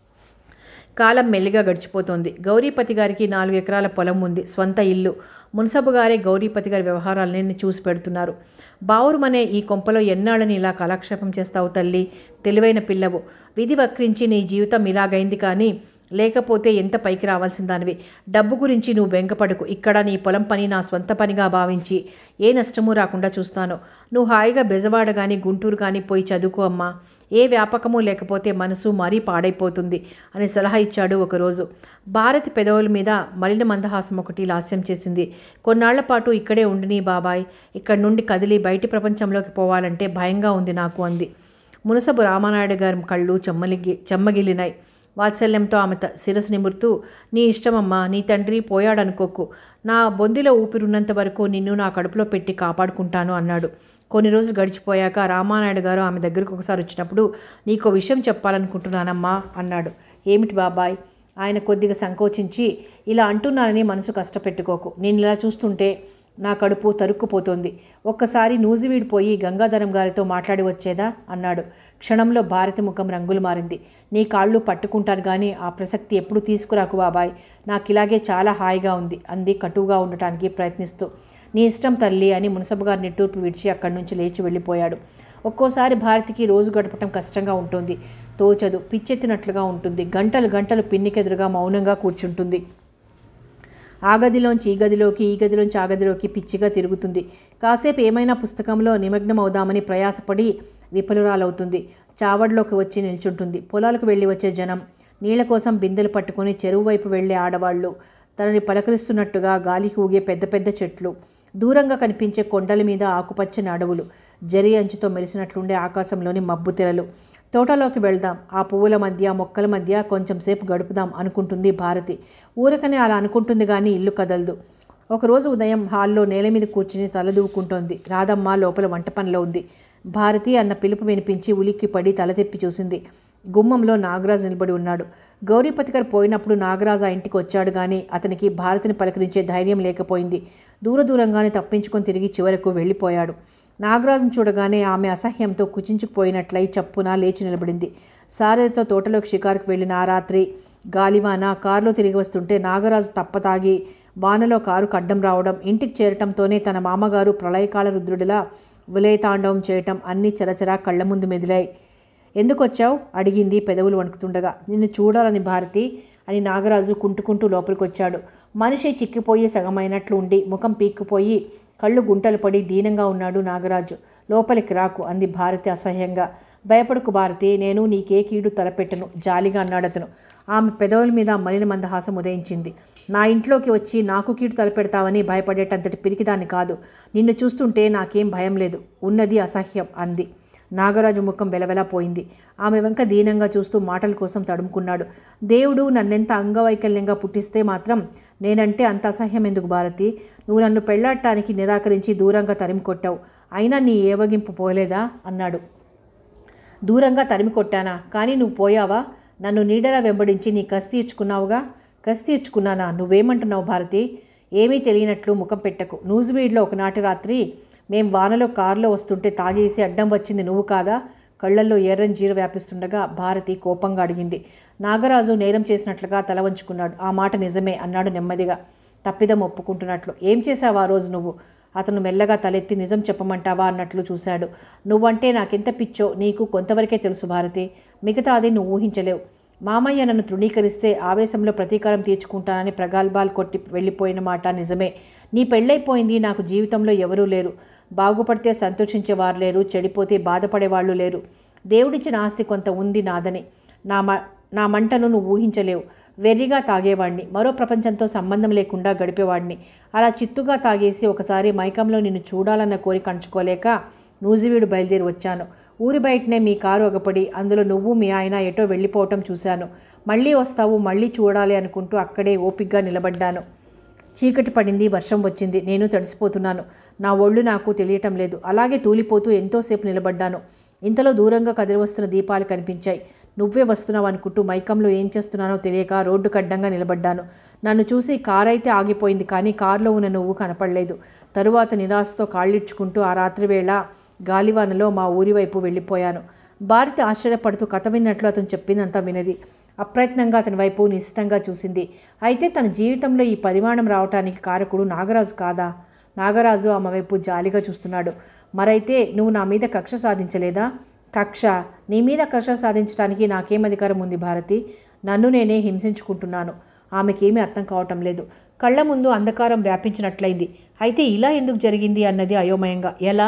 కాలం మెల్లిగా గడిచిపోతోంది గౌరీపతి గారికి నాలుగు ఎకరాల పొలం ఉంది స్వంత ఇల్లు మున్సబు గారే గౌరీపతి గారి వ్యవహారాలన్నీ చూసి పెడుతున్నారు బావురుమనే ఈ కొంపలో ఎన్నాళ్ళని ఇలా కాలక్షేపం చేస్తావు తల్లి తెలివైన పిల్లవు విధి వక్రించి నీ జీవితం ఇలాగైంది కానీ లేకపోతే ఎంత పైకి రావాల్సిందానివి డబ్బు గురించి నువ్వు బెంగపడకు ఇక్కడ నీ పొలం పని నా స్వంత పనిగా భావించి ఏ నష్టము రాకుండా చూస్తాను నువ్వు హాయిగా బెజవాడ కానీ గుంటూరు కానీ పోయి చదువుకో అమ్మా ఏ వ్యాపకము లేకపోతే మనసు మరీ పాడైపోతుంది అని సలహా ఇచ్చాడు ఒకరోజు భారతి పెదవుల మీద మలిన మందహాసం ఒకటి లాస్యం చేసింది కొన్నాళ్ల పాటు ఇక్కడే ఉండిని బాబాయ్ ఇక్కడి నుండి కదిలి బయటి ప్రపంచంలోకి పోవాలంటే భయంగా ఉంది నాకు అంది మునసబు రామానాయుడు గారి కళ్ళు చెమ్మలిగి చెమ్మగిలినాయి వాత్సల్యంతో ఆమె త- శిరస్సు నిమురుతూ నీ ఇష్టమమ్మా నీ తండ్రి పోయాడనుకోకు నా బొందిలో ఊపిరున్నంత వరకు నిన్ను నా కడుపులో పెట్టి కాపాడుకుంటాను అన్నాడు కొన్ని రోజులు గడిచిపోయాక రామానాయుడు గారు ఆమె దగ్గరకు ఒకసారి వచ్చినప్పుడు నీకో విషయం చెప్పాలనుకుంటున్నానమ్మా అన్నాడు ఏమిటి బాబాయ్ ఆయన కొద్దిగా సంకోచించి ఇలా అంటున్నానని మనసు కష్టపెట్టుకోకు నేను ఇలా చూస్తుంటే నా కడుపు తరుక్కుపోతోంది ఒక్కసారి నూజివీడిపోయి గంగాధరం గారితో మాట్లాడి వచ్చేదా అన్నాడు క్షణంలో భారతి ముఖం రంగులు మారింది నీ కాళ్ళు పట్టుకుంటాను కానీ ఆ ప్రసక్తి ఎప్పుడు తీసుకురాకు బాబాయ్ నాకు ఇలాగే చాలా హాయిగా ఉంది అంది కటువుగా ఉండటానికి ప్రయత్నిస్తూ నీ ఇష్టం తల్లి అని మునసబు గారి నిట్టూర్పు విడిచి అక్కడి నుంచి లేచి వెళ్ళిపోయాడు ఒక్కోసారి భారతికి రోజు గడపటం కష్టంగా ఉంటుంది తోచదు పిచ్చెత్తినట్లుగా ఉంటుంది గంటలు గంటలు పిన్నికెదురుగా మౌనంగా కూర్చుంటుంది ఆ గదిలోంచి ఈ గదిలోకి ఈ గదిలోంచి ఆ గదిలోకి పిచ్చిగా తిరుగుతుంది కాసేపు ఏమైనా పుస్తకంలో నిమగ్నం అవుదామని ప్రయాసపడి విఫలురాలవుతుంది చావడిలోకి వచ్చి నిల్చుంటుంది పొలాలకు వెళ్ళి వచ్చే జనం నీళ్ల కోసం బిందెలు పట్టుకొని చెరువు వైపు వెళ్ళే ఆడవాళ్ళు తనని పలకరిస్తున్నట్టుగా గాలికి ఊగే పెద్ద పెద్ద చెట్లు దూరంగా కనిపించే కొండల మీద ఆకుపచ్చని అడవులు జరి అంచుతో మెరిసినట్లుండే ఆకాశంలోని మబ్బు తెరలు తోటలోకి వెళ్దాం ఆ పువ్వుల మధ్య మొక్కల మధ్య కొంచెం సేపు గడుపుదాం అనుకుంటుంది భారతి ఊరకనే అలా అనుకుంటుంది కానీ ఇల్లు కదలదు ఒకరోజు ఉదయం హాల్లో నేల మీద కూర్చుని తలదూవుకుంటోంది రాధమ్మ లోపల వంట పనిలో ఉంది భారతి అన్న పిలుపు వినిపించి ఉలిక్కి పడి తల తెప్పి చూసింది గుమ్మంలో నాగరాజు నిలబడి ఉన్నాడు గౌరీపతి గారు పోయినప్పుడు నాగరాజు ఆ ఇంటికి వచ్చాడు కానీ అతనికి భారతిని పలకరించే ధైర్యం లేకపోయింది దూర దూరంగానే తప్పించుకొని తిరిగి చివరకు వెళ్ళిపోయాడు నాగరాజును చూడగానే ఆమె అసహ్యంతో కుచించుకుపోయినట్లయి చప్పున లేచి నిలబడింది సారథితో తోటలోకి షికారుకు వెళ్ళిన ఆ రాత్రి గాలివాన కారులో తిరిగి వస్తుంటే నాగరాజు తప్పతాగి వానలో కారు కడ్డం రావడం ఇంటికి చేరటంతోనే తన మామగారు ప్రళయకాల రుద్రుడిలా విలయతాండవం చేయటం అన్నీ చరచరా కళ్ళ ముందు మెదిలాయి ఎందుకు వచ్చావు అడిగింది పెదవులు వణుకుతుండగా నిన్ను చూడాలని భారతి అని నాగరాజు కుంటుకుంటూ లోపలికి వచ్చాడు మనిషి చిక్కిపోయి సగమైనట్లు ఉండి ముఖం పీక్కుపోయి కళ్ళు గుంటలు పడి దీనంగా ఉన్నాడు నాగరాజు లోపలికి రాకు అంది భారతి అసహ్యంగా భయపడకు భారతి నేను నీకే కీడు తలపెట్టను జాలిగా అన్నాడు అతను ఆమె పెదవుల మీద మలిన మందహాసం ఉదయించింది నా ఇంట్లోకి వచ్చి నాకు కీడు తలపెడతావని భయపడేటంతటి పిరికిదాన్ని కాదు నిన్ను చూస్తుంటే నాకేం భయం లేదు ఉన్నది అసహ్యం అంది నాగరాజు ముఖం వెలవెలా పోయింది ఆమె వెంక దీనంగా చూస్తూ మాటల కోసం తడుముకున్నాడు దేవుడు నన్నెంత అంగవైకల్యంగా పుట్టిస్తే మాత్రం నేనంటే అంత అసహ్యం ఎందుకు భారతి నువ్వు నన్ను పెళ్లాడటానికి నిరాకరించి దూరంగా తరిమి కొట్టావు అయినా నీ ఏవగింపు పోలేదా అన్నాడు దూరంగా తరిమి కొట్టానా కానీ నువ్వు పోయావా నన్ను నీడలా వెంబడించి నీ కసి తీర్చుకున్నావుగా కసి తీర్చుకున్నానా నువ్వేమంటున్నావు భారతి ఏమీ తెలియనట్లు ముఖం పెట్టకు నూజివీడ్లో ఒకనాటి రాత్రి మేం వానలో కారులో వస్తుంటే తాగేసి అడ్డం వచ్చింది నువ్వు కాదా కళ్ళల్లో ఎర్రని జీర వ్యాపిస్తుండగా భారతి కోపంగా అడిగింది నాగరాజు నేరం చేసినట్లుగా తల వంచుకున్నాడు ఆ మాట నిజమే అన్నాడు నెమ్మదిగా తప్పిదం ఒప్పుకుంటున్నట్లు ఏం చేశావు ఆ రోజు నువ్వు అతను మెల్లగా తలెత్తి నిజం చెప్పమంటావా అన్నట్లు చూశాడు నువ్వంటే నాకెంత పిచ్చో నీకు కొంతవరకే తెలుసు భారతి మిగతా అది నువ్వు ఊహించలేవు మామయ్య నన్ను తృణీకరిస్తే ఆవేశంలో ప్రతీకారం తీర్చుకుంటానని ప్రగల్భాలు కొట్టి వెళ్ళిపోయిన మాట నిజమే నీ పెళ్ళైపోయింది నాకు జీవితంలో ఎవరూ లేరు బాగుపడితే సంతోషించేవారు లేరు చెడిపోతే బాధపడేవాళ్ళు లేరు దేవుడిచ్చిన ఆస్తి కొంత ఉంది నాదని నా మ నా మంటను నువ్వు ఊహించలేవు వెర్రిగా తాగేవాడిని మరో ప్రపంచంతో సంబంధం లేకుండా గడిపేవాడిని అలా చిత్తుగా తాగేసి ఒకసారి మైకంలో నిన్ను చూడాలన్న కోరిక అంచుకోలేక నూజివీడు బయలుదేరి వచ్చాను ఊరి బయటనే మీ కారు ఒకపడి అందులో నువ్వు మీ ఆయన ఎటో వెళ్ళిపోవటం చూశాను మళ్ళీ వస్తావు మళ్ళీ చూడాలి అనుకుంటూ అక్కడే ఓపిగ్గా నిలబడ్డాను చీకటి పడింది వర్షం వచ్చింది నేను తడిసిపోతున్నాను నా ఒళ్ళు నాకు తెలియటం లేదు అలాగే తూలిపోతూ ఎంతోసేపు నిలబడ్డాను ఇంతలో దూరంగా కదిలి వస్తున్న దీపాలు కనిపించాయి నువ్వే వస్తున్నావు అనుకుంటూ మైకంలో ఏం చేస్తున్నానో తెలియక రోడ్డుకు అడ్డంగా నిలబడ్డాను నన్ను చూసి కారు అయితే ఆగిపోయింది కానీ కారులో ఉన్న నువ్వు కనపడలేదు తరువాత నిరాశతో కాళ్ళిడ్చుకుంటూ ఆ రాత్రి వేళ గాలివానలో మా ఊరి వైపు వెళ్ళిపోయాను భారతి ఆశ్చర్యపడుతూ కథ విన్నట్లు అతను చెప్పిందంతా వినది అప్రయత్నంగా అతని వైపు నిశ్చితంగా చూసింది అయితే తన జీవితంలో ఈ పరిమాణం రావటానికి కారకుడు నాగరాజు కాదా నాగరాజు ఆమె వైపు జాలిగా చూస్తున్నాడు మరైతే నువ్వు నా మీద కక్ష సాధించలేదా కక్ష నీ మీద కక్ష సాధించడానికి నాకేం అధికారం ఉంది భారతి నన్ను నేనే హింసించుకుంటున్నాను ఆమెకేమీ అర్థం కావటం లేదు కళ్ళ ముందు అంధకారం వ్యాపించినట్లయింది అయితే ఇలా ఎందుకు జరిగింది అన్నది అయోమయంగా ఎలా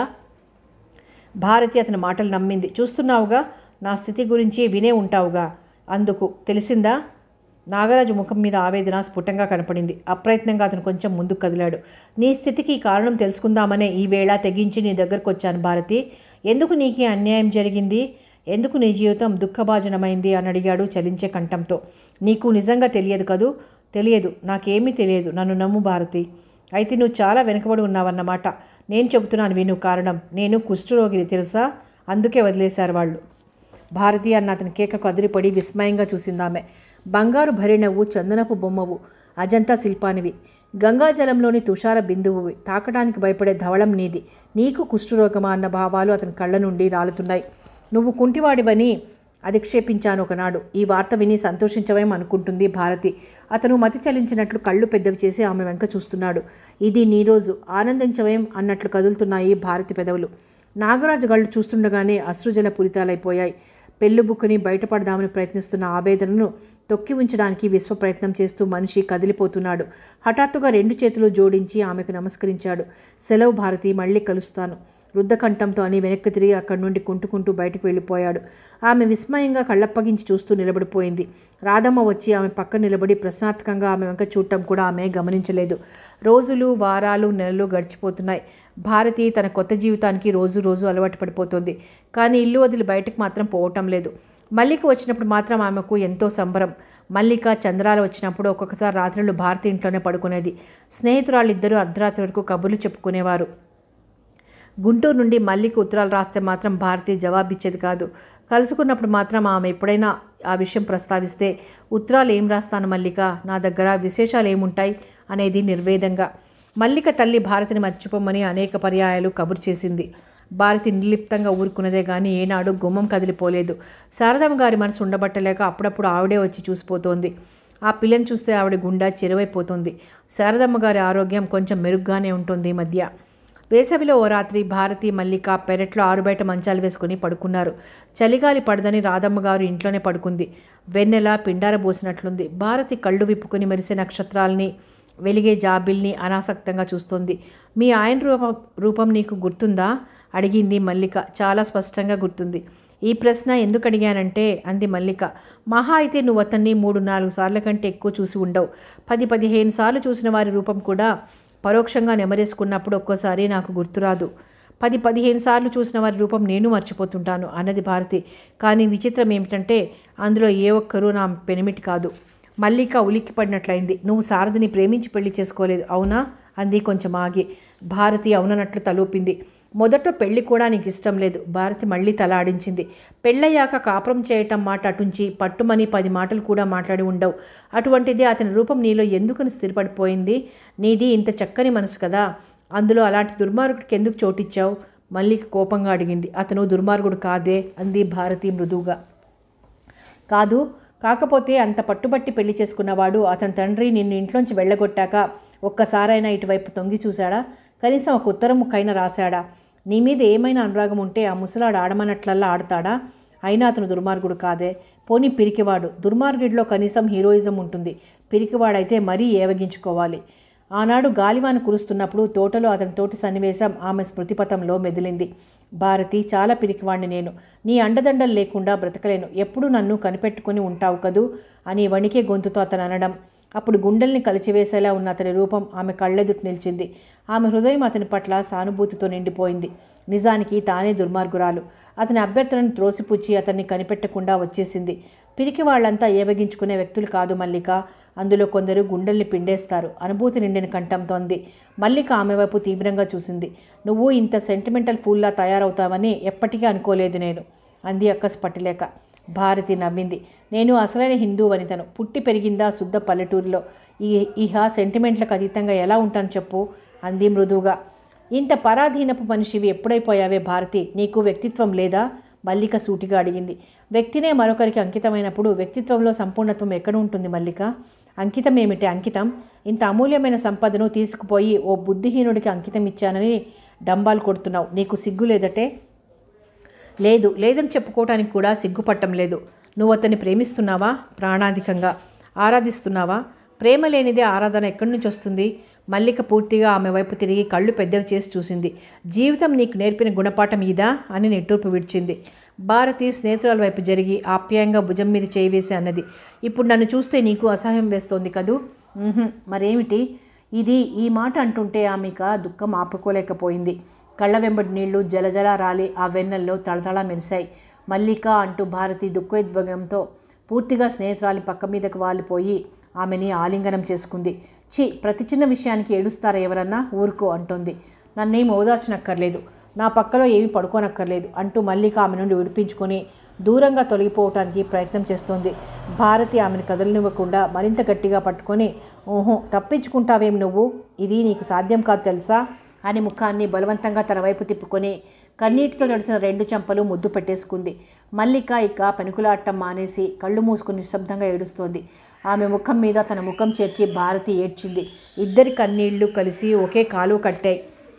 భారతి అతని మాటలు నమ్మింది చూస్తున్నావుగా నా స్థితి గురించి వినే ఉంటావుగా అందుకు తెలిసిందా నాగరాజు ముఖం మీద ఆవేదన స్ఫుటంగా కనపడింది అప్రయత్నంగా అతను కొంచెం ముందుకు కదిలాడు నీ స్థితికి కారణం తెలుసుకుందామనే ఈ వేళ తెగించి నీ దగ్గరకు వచ్చాను భారతి ఎందుకు నీకు ఈ అన్యాయం జరిగింది ఎందుకు నీ జీవితం దుఃఖభాజనమైంది అని అడిగాడు చలించే కంఠంతో నీకు నిజంగా తెలియదు కదూ తెలియదు నాకేమీ తెలియదు నన్ను నమ్ము భారతి అయితే నువ్వు చాలా వెనుకబడి ఉన్నావన్నమాట నేను చెబుతున్నాను విను కారణం నేను కుష్ఠరోగిని తెలుసా అందుకే వదిలేశారు వాళ్ళు భారతి అన్న అతని కేకకు అదిరిపడి విస్మయంగా చూసిందామె బంగారు భరిణవు చందనపు బొమ్మవు అజంతా శిల్పానివి గంగాజలంలోని తుషార బిందువువి తాకడానికి భయపడే ధవళం నీది నీకు కుష్ఠరోగమా అన్న భావాలు అతని కళ్ళ నుండి రాలుతున్నాయి నువ్వు కుంటివాడివని అధిక్షేపించాను ఒకనాడు ఈ వార్త విని సంతోషించవేం అనుకుంటుంది భారతి అతను మతి చలించినట్లు కళ్ళు పెద్దవి చేసి ఆమె వెంక చూస్తున్నాడు ఇది నీ రోజు ఆనందించవేం అన్నట్లు కదులుతున్నాయి భారతి పెదవులు నాగరాజు గళ్ళు చూస్తుండగానే అశ్రుజల పురితాలైపోయాయి పెళ్ళుబుక్కుని బయటపడదామని ప్రయత్నిస్తున్న ఆవేదనను తొక్కి ఉంచడానికి విశ్వ ప్రయత్నం చేస్తూ మనిషి కదిలిపోతున్నాడు హఠాత్తుగా రెండు చేతులు జోడించి ఆమెకు నమస్కరించాడు సెలవు భారతి మళ్ళీ కలుస్తాను రుద్దకంఠంతో అని వెనక్కి తిరిగి అక్కడి నుండి కుంటుకుంటూ బయటకు వెళ్ళిపోయాడు ఆమె విస్మయంగా కళ్ళప్పగించి చూస్తూ నిలబడిపోయింది రాధమ్మ వచ్చి ఆమె పక్కన నిలబడి ప్రశ్నార్థకంగా ఆమె వెంక చూడటం కూడా ఆమె గమనించలేదు రోజులు వారాలు నెలలు గడిచిపోతున్నాయి భారతి తన కొత్త జీవితానికి రోజు రోజు అలవాటు పడిపోతుంది కానీ ఇల్లు వదిలి బయటకు మాత్రం పోవటం లేదు మల్లిక వచ్చినప్పుడు మాత్రం ఆమెకు ఎంతో సంబరం మల్లిక చంద్రాలు వచ్చినప్పుడు ఒక్కొక్కసారి రాత్రులు భారతి ఇంట్లోనే పడుకునేది స్నేహితురాళ్ళిద్దరూ అర్ధరాత్రి వరకు కబుర్లు చెప్పుకునేవారు గుంటూరు నుండి మల్లికి ఉత్తరాలు రాస్తే మాత్రం భారతి జవాబిచ్చేది కాదు కలుసుకున్నప్పుడు మాత్రం ఆమె ఎప్పుడైనా ఆ విషయం ప్రస్తావిస్తే ఉత్తరాలు ఏం రాస్తాను మల్లిక నా దగ్గర విశేషాలు ఏముంటాయి అనేది నిర్వేదంగా మల్లిక తల్లి భారతిని మర్చిపోమని అనేక పర్యాయాలు కబురు చేసింది భారతి నిర్లిప్తంగా ఊరుకున్నదే కానీ ఏనాడు గుమ్మం కదిలిపోలేదు శారదమ్మ గారి మనసు ఉండబట్టలేక అప్పుడప్పుడు ఆవిడే వచ్చి చూసిపోతోంది ఆ పిల్లని చూస్తే ఆవిడ గుండె చెరువైపోతుంది శారదమ్మ గారి ఆరోగ్యం కొంచెం మెరుగ్గానే ఉంటుంది ఈ మధ్య వేసవిలో ఓ రాత్రి భారతి మల్లిక పెరట్లో ఆరుబయట మంచాలు వేసుకుని పడుకున్నారు చలిగాలి పడదని రాధమ్మ గారు ఇంట్లోనే పడుకుంది వెన్నెల పిండార పోసినట్లుంది భారతి కళ్ళు విప్పుకుని మెరిసే నక్షత్రాల్ని వెలిగే జాబిల్ని అనాసక్తంగా చూస్తోంది మీ ఆయన రూప రూపం నీకు గుర్తుందా అడిగింది మల్లిక చాలా స్పష్టంగా గుర్తుంది ఈ ప్రశ్న ఎందుకు అడిగానంటే అంది మల్లిక మహా అయితే నువ్వు అతన్ని మూడు నాలుగు సార్ల కంటే ఎక్కువ చూసి ఉండవు పది పదిహేను సార్లు చూసిన వారి రూపం కూడా పరోక్షంగా నెమరేసుకున్నప్పుడు ఒక్కోసారి నాకు గుర్తురాదు పది పదిహేను సార్లు చూసిన వారి రూపం నేను మర్చిపోతుంటాను అన్నది భారతి కానీ విచిత్రం ఏమిటంటే అందులో ఏ ఒక్కరూ నా పెనిమిటి కాదు మల్లిక ఉలిక్కి పడినట్లయింది నువ్వు శారదని ప్రేమించి పెళ్లి చేసుకోలేదు అవునా అంది కొంచెం ఆగి భారతి అవునన్నట్లు తలూపింది మొదట పెళ్లి కూడా నీకు ఇష్టం లేదు భారతి మళ్ళీ తల ఆడించింది పెళ్ళయ్యాక కాపురం చేయటం మాట అటుంచి పట్టుమని పది మాటలు కూడా మాట్లాడి ఉండవు అటువంటిది అతని రూపం నీలో ఎందుకని స్థిరపడిపోయింది నీది ఇంత చక్కని మనసు కదా అందులో అలాంటి దుర్మార్గుడికి ఎందుకు చోటిచ్చావు మల్లిక కోపంగా అడిగింది అతను దుర్మార్గుడు కాదే అంది భారతి మృదువుగా కాదు కాకపోతే అంత పట్టుబట్టి పెళ్లి చేసుకున్నవాడు అతని తండ్రి నిన్ను ఇంట్లోంచి వెళ్ళగొట్టాక ఒక్కసారైనా ఇటువైపు తొంగి చూశాడా కనీసం ఒక ఉత్తరం ముక్కైనా రాశాడా నీ మీద ఏమైనా అనురాగం ఉంటే ఆ ముసలాడు ఆడమన్నట్లల్లా ఆడతాడా అయినా అతను దుర్మార్గుడు కాదే పోనీ పిరికివాడు దుర్మార్గుడిలో కనీసం హీరోయిజం ఉంటుంది పిరికివాడైతే మరీ ఏవగించుకోవాలి ఆనాడు గాలివాన కురుస్తున్నప్పుడు తోటలో అతని తోటి సన్నివేశం ఆమె స్మృతిపథంలో మెదిలింది భారతి చాలా పిరికివాణ్ణి నేను నీ అండదండలు లేకుండా బ్రతకలేను ఎప్పుడు నన్ను కనిపెట్టుకుని ఉంటావు కదూ అని వణికే గొంతుతో అతను అనడం అప్పుడు గుండెల్ని కలిచివేసేలా ఉన్న అతని రూపం ఆమె కళ్ళెదుట నిలిచింది ఆమె హృదయం అతని పట్ల సానుభూతితో నిండిపోయింది నిజానికి తానే దుర్మార్గురాలు అతని అభ్యర్థనను త్రోసిపుచ్చి అతన్ని కనిపెట్టకుండా వచ్చేసింది పిరికి వాళ్ళంతా ఏవగించుకునే వ్యక్తులు కాదు మల్లిక అందులో కొందరు గుండెల్ని పిండేస్తారు అనుభూతి నిండిన కంఠంతో అంది మల్లిక ఆమె వైపు తీవ్రంగా చూసింది నువ్వు ఇంత సెంటిమెంటల్ ఫూల్లా తయారవుతావని ఎప్పటికీ అనుకోలేదు నేను అంది అక్కసు పట్టలేక భారతి నవ్వింది నేను అసలైన హిందూ వనితను పుట్టి పెరిగిందా శుద్ధ పల్లెటూరులో ఈ ఇహ సెంటిమెంట్లకు అతీతంగా ఎలా ఉంటాను చెప్పు అంది మృదువుగా ఇంత పరాధీనపు మనిషివి ఎప్పుడైపోయావే భారతి నీకు వ్యక్తిత్వం లేదా మల్లిక సూటిగా అడిగింది వ్యక్తినే మరొకరికి అంకితమైనప్పుడు వ్యక్తిత్వంలో సంపూర్ణత్వం ఎక్కడ ఉంటుంది మల్లిక అంకితం ఏమిటి అంకితం ఇంత అమూల్యమైన సంపదను తీసుకుపోయి ఓ బుద్ధిహీనుడికి అంకితం ఇచ్చానని డంబాలు కొడుతున్నావు నీకు సిగ్గు లేదటే లేదు లేదని చెప్పుకోవటానికి కూడా సిగ్గుపట్టం లేదు నువ్వు అతన్ని ప్రేమిస్తున్నావా ప్రాణాధికంగా ఆరాధిస్తున్నావా ప్రేమ లేనిదే ఆరాధన ఎక్కడి నుంచి వస్తుంది మల్లిక పూర్తిగా ఆమె వైపు తిరిగి కళ్ళు పెద్దవి చేసి చూసింది జీవితం నీకు నేర్పిన గుణపాఠం ఇదా అని నిట్టూర్పు విడిచింది భారతి స్నేహితురాల వైపు జరిగి ఆప్యాయంగా భుజం మీద చేయి వేసి అన్నది ఇప్పుడు నన్ను చూస్తే నీకు అసహ్యం వేస్తోంది కదూ "ఉహుం, మరేమిటి ఇది ఈ మాట అంటుంటే ఆమెక దుఃఖం ఆపుకోలేకపోయింది కళ్ళ వెంబడి నీళ్లు జలజల రాలి ఆ వెన్నెల్లో తళతళ మెరిశాయి మల్లిక అంటూ భారతి దుఃఖోద్వేగంతో పూర్తిగా స్నేహితురాలి పక్క మీదకు వాలిపోయి ఆమెని ఆలింగనం చేసుకుంది చి ప్రతి చిన్న విషయానికి ఏడుస్తారా ఎవరన్నా ఊరుకో అంటోంది నన్నేం ఓదార్చనక్కర్లేదు నా పక్కలో ఏమీ పడుకోనక్కర్లేదు అంటూ మల్లిక ఆమె నుండి విడిపించుకొని దూరంగా తొలగిపోవటానికి ప్రయత్నం చేస్తోంది భారతి ఆమెను కదలనివ్వకుండా మరింత గట్టిగా పట్టుకొని ఓహో తప్పించుకుంటావేం నువ్వు ఇది నీకు సాధ్యం కాదు తెలుసా అని ముఖాన్ని బలవంతంగా తన వైపు తిప్పుకొని కన్నీటితో తడిసిన రెండు చెంపలు ముద్దు పెట్టేసుకుంది మల్లిక ఇక పెనుకులాటం మానేసి కళ్ళు మూసుకుని నిశ్శబ్దంగా ఏడుస్తోంది ఆమె ముఖం మీద తన ముఖం చేర్చి భారతి ఏడ్చింది ఇద్దరి కన్నీళ్లు కలిసి ఒకే కాలువ కట్టాయి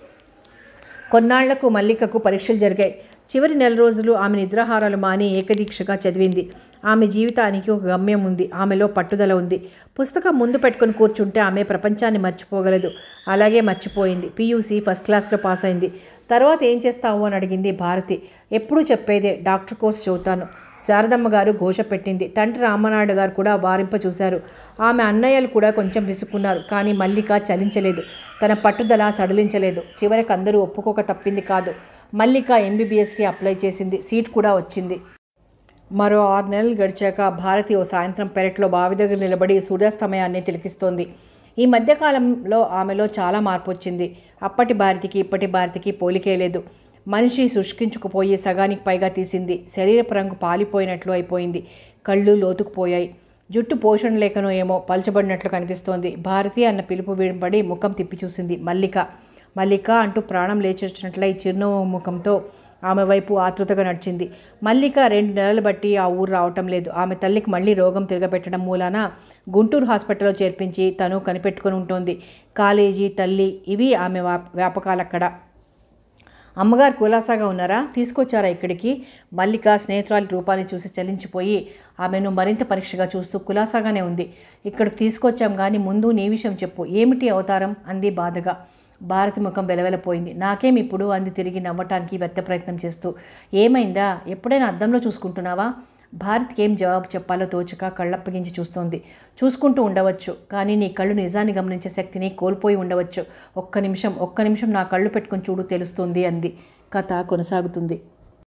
కొన్నాళ్లకు మల్లికకు పరీక్షలు జరిగాయి చివరి నెల రోజులు ఆమె నిద్రాహారాలు మాని ఏకదీక్షగా చదివింది ఆమె జీవితానికి ఒక గమ్యం ఉంది ఆమెలో పట్టుదల ఉంది పుస్తకం ముందు పెట్టుకొని కూర్చుంటే ఆమె ప్రపంచాన్ని మర్చిపోగలదు అలాగే మర్చిపోయింది పీయూసీ ఫస్ట్ క్లాస్లో పాస్ అయింది తర్వాత ఏం చేస్తావు అని అడిగింది భారతి ఎప్పుడూ చెప్పేదే డాక్టర్ కోర్స్ చదువుతాను శారదమ్మ గారు ఘోష పెట్టింది తండ్రి రామనాయుడు గారు కూడా వారింప చూశారు ఆమె అన్నయ్యలు కూడా కొంచెం విసుక్కున్నారు కానీ మల్లిక చలించలేదు తన పట్టుదల సడలించలేదు చివరికి అందరూ ఒప్పుకోక తప్పింది కాదు మల్లిక ఎంబీబీఎస్కి అప్లై చేసింది సీట్ కూడా వచ్చింది మరో ఆరు నెలలు గడిచాక భారతి ఓ సాయంత్రం పెరట్లో బావి దగ్గర నిలబడి సూర్యాస్తమయాన్ని తిలకిస్తోంది ఈ మధ్యకాలంలో ఆమెలో చాలా మార్పు వచ్చింది అప్పటి భారతికి ఇప్పటి భారతికి పోలికే లేదు మనిషి శుష్కించుకుపోయి సగానికి పైగా తీసింది శరీరపు రంగు పాలిపోయినట్లు అయిపోయింది కళ్ళు లోతుకుపోయాయి జుట్టు పోషణ లేకనో ఏమో పలచబడినట్లు కనిపిస్తోంది భారతి అన్న పిలుపు వినబడి ముఖం తిప్పి చూసింది మల్లిక మల్లిక అంటూ ప్రాణం లేచొచ్చినట్లయి చిరునవ్వు ముఖంతో ఆమె వైపు ఆతృతగా నడిచింది మల్లిక రెండు నెలలు బట్టి ఆ ఊరు రావటం లేదు ఆమె తల్లికి మళ్ళీ రోగం తిరగబెట్టడం మూలాన గుంటూరు హాస్పిటల్లో చేర్పించి తను కనిపెట్టుకొని ఉంటుంది కాలేజీ తల్లి ఇవి ఆమె వ్యాప వ్యాపకాలక్కడ అమ్మగారు కులాసాగా ఉన్నారా తీసుకొచ్చారా ఇక్కడికి మల్లిక స్నేహితురాలి రూపాన్ని చూసి చలించిపోయి ఆమెను మరింత పరీక్షగా చూస్తూ కులాసాగానే ఉంది ఇక్కడికి తీసుకొచ్చాం కానీ ముందు నీ విషయం చెప్పు ఏమిటి అవతారం అంది బాధగా భారతి ముఖం వెలవెలపోయింది నాకేం ఇప్పుడు అంది తిరిగి నవ్వటానికి వ్యర్థ ప్రయత్నం చేస్తూ ఏమైందా ఎప్పుడైనా అద్దంలో చూసుకుంటున్నావా భారత్కి ఏం జవాబు చెప్పాలో తోచక కళ్ళప్పగించి చూస్తోంది చూసుకుంటూ ఉండవచ్చు కానీ నీ కళ్ళు నిజాన్ని గమనించే శక్తిని కోల్పోయి ఉండవచ్చు ఒక్క నిమిషం ఒక్క నిమిషం నా కళ్ళు పెట్టుకొని చూడు తెలుస్తుంది అంది కథ కొనసాగుతుంది